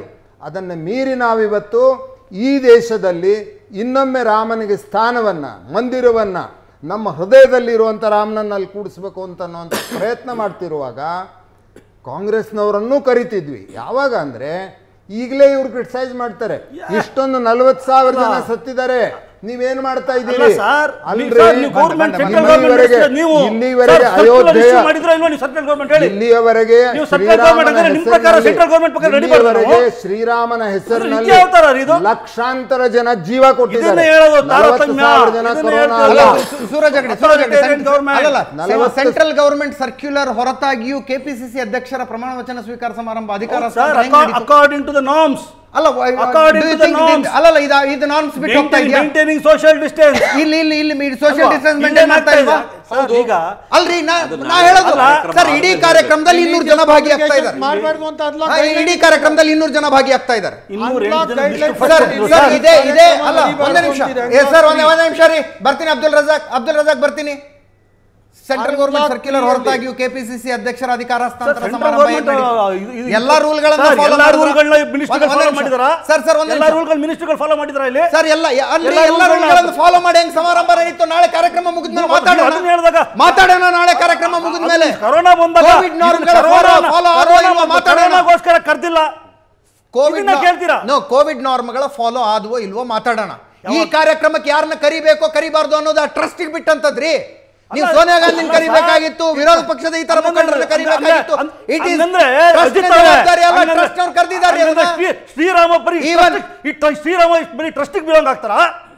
ಅದನ್ನು ಮೀರಿ ನಾವಿವತ್ತು ಈ ದೇಶದಲ್ಲಿ ಇನ್ನೊಮ್ಮೆ ರಾಮನಿಗೆ ಸ್ಥಾನವನ್ನು ಮಂದಿರವನ್ನು ನಮ್ಮ ಹೃದಯದಲ್ಲಿರುವಂಥ ರಾಮನನ್ನು ಅಲ್ಲಿ ಕೂಡಿಸ್ಬೇಕು ಅಂತ ಅನ್ನುವಂಥ ಪ್ರಯತ್ನ ಮಾಡ್ತಿರುವಾಗ ಕಾಂಗ್ರೆಸ್ನವರನ್ನೂ ಕರಿತಿದ್ವಿ ಯಾವಾಗ ಅಂದರೆ ಈಗಲೇ ಇವ್ರು ಕ್ರಿಟಿಸೈಸ್ ಮಾಡ್ತಾರೆ ಇಷ್ಟೊಂದು ನಲವತ್ತು ಸಾವಿರ ಜನ ಸತ್ತಿದ್ದಾರೆ ನೀವೇನ್ ಮಾಡ್ತಾ ಇದ್ದೀರಿ ಅಲ್ಲ ಸರ್, ಅಲ್ರಿ, ನೀವು ಸರ್, ನೀವು government, central government ಇಲ್ಲಿವರೆಗೆ minister, ನೀವು ಇಲ್ಲಿವರೆಗೆ ಸರ್, circular ಅಯೋಧ್ಯೆಯ issue ಮಾಡಿದ್ರಾ ಇಲ್ವಾ ನೀವು central government ಹೇಳಿ? ಇಲ್ಲಿಯವರೆಗೆ ನೀವು central ಶ್ರೀರಾಮನ government ಅಂದ್ರೆ ನಿಮ್ಮ ಪ್ರಕಾರ ಹೆಸರಿನಲ್ಲಿ- central government ಬಗ್ಗೆ ready ಮಾಡ್ತಾರೆ ನಾವು? ಇಲ್ಲಿಯವರೆಗೆ ಶ್ರೀರಾಮನ ಹೆಸರಿನಲ್ಲಿ ಇದು ಯಾವ ತರ ರೀ ಇದು? ಲಕ್ಷಾಂತರ ಜನ ಜೀವ ಕೊಟ್ಟಿದ್ದಾರೆ ಇದನ್ನೇ ಹೇಳೋದು, ನಲವತ್ತು ತಾರತಮ್ಯ. ಸಾವಿರ ಜನ ಇದನ್ನೇ ಕೊರೋನಾ ಹೇಳ್ತೀವಿ. ಅಲ್ಲ ಅಲ್ಲ, ಸೂರಜ್ ಅಗಡಿ ಸೂರಜ್ ಅಗಡಿ Authoritarian government. ಅಲ್ಲಲ್ಲ ನಲವತ್ತು- ಸೆಂಟ್ರಲ್ ಗವರ್ಮೆಂಟ್ ಸರ್ಕ್ಯುಲರ್ ಹೊರತಾಗಿಯೂ ಕೆಪಿಸಿಸಿ ಅಧ್ಯಕ್ಷರ ಪ್ರಮಾಣ ವಚನ ಸ್ವೀಕಾರ ಸಮಾರಂಭ ಅಧಿಕಾರ ಸರ್ ಹಸ್ತಾಂತರ ಹೆಂಗ್ ನಡೀತು? ಅಕಾರ್ಡಿಂಗ್ ಟು ದ ನಾರ್ಮ್ಸ್ ಅಲ್ಲ why- according do you to the think norms. ಇದು- ಅಲ್ಲಲ್ಲ ಇದು ಇದು ನಾರ್ಮ್ಸ್ ಬಿಟ್ಟು ಹೋಗ್ತಾ ಇದೆಯಾ ಮೇಂಟೈನಿಂಗ್ ಸೋಷಿಯಲ್ ಡಿಸ್ಟೆನ್ಸ್ ಇಲ್ಲಿ ಇಲ್ಲಿ ಇಲ್ಲಿ ಸೋಷಿಯಲ್ ಡಿಸ್ಟೆನ್ಸ್ ಮೇಂಟೈನ್ ಮಾಡ್ತಾ ಇಲ್ವಾ ಈಗ ಅಲ್ರಿ ನಾ ನಾ ಹೇಳೋದು ಅಲ್ಲ, ಸರ್ ಇಡೀ ಕಾರ್ಯಕ್ರಮದಲ್ಲಿ ಇನ್ನೂರು ಜನ ಭಾಗಿಯಾಗ್ತಾ ಇದ್ದಾರೆ ಮಾಡಬಾರ್ದು ಅಂತ ಅದ್ಲ ಹಾ, ಇಡೀ ಕಾರ್ಯಕ್ರಮದಲ್ಲಿ ಇನ್ನೂರು ಜನ ಭಾಗಿಯಾಗ್ತಾ ಇದ್ದಾರೆ ಇನ್ನೂರ Unlock guidelines ಸರ್ ಇವ್ರು ಸರ್ ಸರ್, ಇದೆ ಇದೆ ಕಾರ್ಯಕ್ರಮ ಅಲ್ಲ ನಡೀಬಾರ್ದು ಒಂದೇ ನಿಮಿಷ ಅಂತಿದೆ. ಏ ಸರ್ ಒಂದೇ ಒಂದೇ ನಿಮಿಷ ರೀ ಬರ್ತೀನಿ ಅಬ್ದುಲ್ ರಜಾಕ್ ಅಬ್ದುಲ್ ರಜಾಕ್ ಬರ್ತೀನಿ ಸೆಂಟ್ರಲ್ ಗೌರ್ಮೆಂಟ್ ಸರ್ಕ್ಯುಲರ್ ಹೊರತಾಗಿಯೂ ಕೆಪಿಸಿಸಿ ಅಧ್ಯಕ್ಷರ ಅಧಿಕಾರ ಹಸ್ತಾಂತರ ಸರ್, ಸಮಾರಂಭ central ಏನ್ government, ನಡೀತು? ಆ, ಇದು- ಇದು- ಎಲ್ಲಾ ರೂಲ್ಗಳನ್ನ ಸರ್, follow ಎಲ್ಲಾ ಮಾಡಿದ್ರಾ? ರೂಲ್ಗಳನ್ನ ಒಂದ್- ಮಿನಿಸ್ಟರ್ಗಳು ಒಂದ್ ಫಾಲೋ ನಿಮಿಷ. ಮಾಡಿದಾರಾ ಸರ್ ಸರ್ ಒಂದ್ ಎಲ್ಲಾ ನಿಮಿಷ. ರೂಲ್ಗಳು ಮಿನಿಸ್ಟರ್ಗಳು ಫಾಲೋ ಮಾಡಿದಾರಾ ಇಲ್ಲಿ ಸರ್ ಎಲ್ಲ ಅಲ್ಲಿ ಎಲ್ಲ ಎಲ್ಲ ರೂಲ್ಗಳನ್ನ- ರೂಲ್ಗಳನ್ನು ಫಾಲೋ ಮಾಡಿ ಹೆಂಗ್ ಸಮಾರಂಭ ನಡೀತು ನಾಳೆ ಕಾರ್ಯಕ್ರಮ ಮುಗಿದ್ಮೇಲೆ ನೀವು ಮಾತಾಡೋಣ ಅದನ್ನ ಹೇಳಿದಾಗ ಮಾತಾಡೋಣ ನಾಳೆ ಕಾರ್ಯಕ್ರಮ ಮುಗಿದ್ಮೇಲೆ ಕರೋನಾ ಬಂದಾಗ ಕೋವಿಡ್ ನಾರ್ಮ್ಗಳ ಇದನ್ನ follow- ಕರೋನಾ- follow ಆದ್ವೋ ಕರೋನಾ ಇಲ್ವೋ ಬಂದು ಮಾತಾಡೋಣ. ಕರೋನಾಗೋಸ್ಕರ ಕರ್ದಿಲ್ಲ ಕೋವಿಡ್ ಇದನ್ನ ಕೇಳ್ತೀರಾ? ನೋ ಕೋವಿಡ್ ನಾರ್ಮ್ಗಳ ಫಾಲೋ ಆದ್ವೋ ಇಲ್ವೋ ಮಾತಾಡೋಣ ಈ ಕಾರ್ಯಕ್ರಮಕ್ಕೆ ಯಾರನ್ನ ಕರಿಬೇಕೋ ಕರಿಬಾರ್ದು ಅನ್ನೋದು ಆ ಟ್ರಸ್ಟಿಗೆ ಬಿಟ್ಟಂತದ್ರಿ ನೀವು ಅಲ್ಲ, ಸೋನಿಯಾ ಗಾಂಧಿನ ಅಲ್ಲ, ಕರಿಬೇಕಾಗಿತ್ತು ವಿರೋಧ ಪಕ್ಷದ ಇತರ ಹಂಗಂದ್ರೆ- ಮುಖಂಡರನ್ನ ಕರಿಬೇಕಾಗಿತ್ತು ಹಂಗಂದ್ರೆ- ಇಟ್ ಇಸ್ ಹಂಗಂದ್ರೆ ಟ್ರಸ್ಟ್ ಅಜಿತ್ ಅವರೇ, ಜವಾಬ್ದಾರಿ ಅಲ್ಲ ಹಂಗಂದ್ರೆ- ಟ್ರಸ್ಟ್ ಅವ್ರು ಕರೆದಿದ್ದಾರೆ ಹಂಗಂದ್ರೆ ಶ್ರೀ- ಶ್ರೀರಾಮ ಬರೀ Even- trust- ಈ ಟ್ರ- ಶ್ರೀರಾಮ ಬರೀ ಟ್ರಸ್ಟಿಗೆ ಬಿಲಾಂಗ್ ಆಗ್ತಾರಾ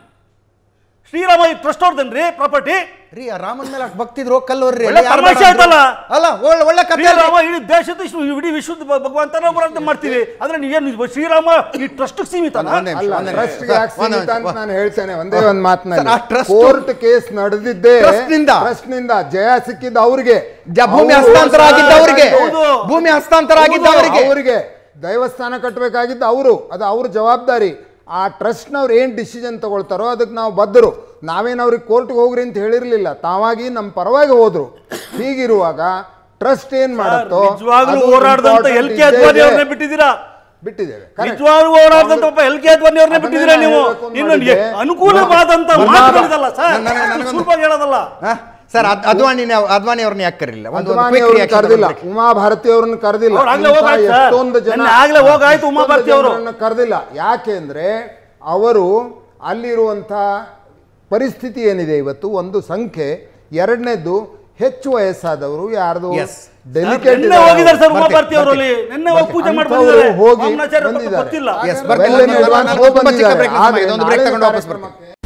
ಶ್ರೀರಾಮ ಈ ಟ್ರಸ್ಟ್ ಅವ್ರದನ್ರಿ ಪ್ರಾಪರ್ಟಿ ರೀ ಆ ರಾಮನ್ ಮೇಲೆ ಅಷ್ಟು ಭಕ್ತಿದ್ರು ಕಲ್ಲೋರ್ರಿ ಒಳ್ಳೆ ತಮಾಷೆ ಆಯ್ತಲ್ಲ? ಅಲ್ಲ ಒಳ್ಳೆ ಒಳ್ಳೆ ಕಥೆ ಅಲ್ರಿ. ಶ್ರೀರಾಮ ಇಡೀ ದೇಶದ ಇಷ್ಟು ಇಡೀ ವಿಶ್ವದ ಭ- ಭಗವಂತ ನಾವು ಪ್ರಾರ್ಥನೆ ಮಾಡ್ತೀವಿ ಆದ್ರೆ ನೀವೇನು ಶ್ರೀರಾಮ ಈ ಟ್ರಸ್ಟ್ ಸೀಮಿತ ಒಂದೇ ನಿಮಿಷ, ಅಲ್ಲ ಒಂದೇ ನಿಮಿಷ. ಟ್ರಸ್ಟ್ಗೆ ಯಾಕೆ ಒಂದೇ ಸೀಮಿತ ಅಂತ ನಿಮಿಷ. ನಾನು ಹೇಳ್ತೇನೆ ಒಂದೇ ಒಂದು ಮಾತಿನಲ್ಲಿ ಸರ್, ಆ trust- ಕೋರ್ಟ್ ಕೇಸ್ ನಡೆದಿದ್ದೇ Trust ನಿಂದ. ಟ್ರಸ್ಟ್ ನಿಂದ ಜಯ ಸಿಕ್ಕಿದ್ದು ಅವ್ರಿಗೆ ಜ- ಭೂಮಿ ಅವ್ರು- ಹಸ್ತಾಂತರ ಆಗಿದ್ದವರಿಗೆ ಹೌದು. ಭೂಮಿ ಹಸ್ತಾಂತರ ಆಗಿದ್ದವರಿಗೆ ಅವರಿಗೆ ದೈವಸ್ಥಾನ ಕಟ್ಟಬೇಕಾಗಿದ್ದು ಅವರು ಅದು ಅವ್ರ ಜವಾಬ್ದಾರಿ ಆ ಟ್ರಸ್ಟ್ನವ್ರು ಏನು ಡಿಸಿಷನ್ ತಗೊಳ್ತಾರೋ ಅದಕ್ಕೆ ನಾವು ಬದ್ಧರು ನಾವೇನು ಅವ್ರಿಗೆ ಕೋರ್ಟ್ಗೆ ಹೋಗ್ರಿ ಅಂತ ಹೇಳಿರಲಿಲ್ಲ ತಾವಾಗಿ ನಮ್ಮ ಪರವಾಗಿ ಹೋದ್ರು ಹೀಗಿರುವಾಗ ಟ್ರಸ್ಟ್ ಏನು ಮಾಡುತ್ತೋ ನಿಜವಾಗ್ಲೂ ಅದು ಹೋರಾಡದಂತ important ಎಲ್ ಕೆ ಇದ್ದೇ ಅದ್ವಾನಿ ಇದೆ. ಅವ್ರನ್ನೇ ಬಿಟ್ಟಿದ್ದೀರಾ ಬಿಟ್ಟಿದ್ದೇವೆ Correct. ನಿಜವಾಗ್ಲೂ ಹೋರಾಡದಂತ ಒಬ್ಬ ಎಲ್ ಕೆ ಅದ್ವಾನಿ ಅವ್ರನ್ನೇ ಅದನ್ನೇ ಬಿಟ್ಟಿದ್ದೀರಾ ನಾನು ನೀವು ಹೇಳ್ಬೇಕು ಅಂತ ಇನ್ನು ಮಾಡಿದ್ದೆ. ಅನುಕೂಲವಾದಂತ ಉಮಾ- ಮಾತುಗಳಿದಲ್ಲ ಸರ್ ನನ್ನ- ನನಗೊಂದು- ಸುಲಭವಾಗಿ ಹೇಳೋದಲ್ಲ ಹಾ? ಸರ್ ಅದ್- ಅದ್ವಾನಿ ಅದ್ವಾನಿ ಅವ್ರನ್ನ ಯಾಕೆ ಕರೀಲಿಲ್ಲ ಒಂದು ಒಂದು ಅದ್ವಾನಿ quick ಅವ್ರನ್ನ reaction ಕರೆದಿಲ್ಲ ತಗೊಂಡ್ಬಿಡಿ. ಉಮಾ ಭಾರತಿ ಅವ್ರನ್ನ ಕರೆದಿಲ್ಲ ಅವ್ರು ಆಗ್ಲೇ ಇಂಥ ಹೋಗಾಯ್ತು ಸರ್. ಎಷ್ಟೊಂದು ಜನ ನೆನ್ನೆ ಆಗ್ಲೇ ಹೋಗಾಯ್ತು ಉಮಾ ಎಷ್ಟೊಂದು ಭಾರತಿ ಅವರು. ಜನರನ್ನ ಕರೆದಿಲ್ಲ ಯಾಕೆಂದ್ರೆ ಅವರು ಅಲ್ಲಿರುವಂಥ ಪರಿಸ್ಥಿತಿ ಏನಿದೆ ಇವತ್ತು ಒಂದು ಸಂಖ್ಯೆ ಎರಡನೇದ್ದು ಹೆಚ್ಚು ವಯಸ್ಸಾದವರು ಯಾರ್ದು Yes. ಡೆಲಿಕೇಟ್ ನಿನ್ನೆ ಹೋಗಿದ್ದಾರೆ ಸರ್ ಉಮಾ ಬರ್ತೀನಿ, ಭಾರತಿ ಅವರು ಅಲ್ಲಿ ನಿನ್ನೆ ಹೋಗಿ ಪೂಜೆ ಮಾಡಿ ಅಂಥವ್ರು ಬಂದಿದ್ದಾರೆ ಹೋಗಿ ವಾಮನಾಚಾರ್ಯ ಬಗ್ಗೆ ಬಂದಿದ್ದಾರೆ. ಗೊತ್ತಿಲ್ಲ Yes, Well ಬರ್ತೀನಿ. in ನಾನು- advance ನಾನು ಹೋಗಿ ತುಂಬಾ ಚಿಕ್ಕ ಬಂದಿದ್ದಾರೆ. break ನಿಲ್ಸಿ ಆದ್ರೆ ಒಂದು break ನಾಳಿನ ತಗೊಂಡು ವಾಪಸ್ ಬರ್ತೀನಿ. ಕಾರ್ಯಕ್ರಮಕ್ಕೆ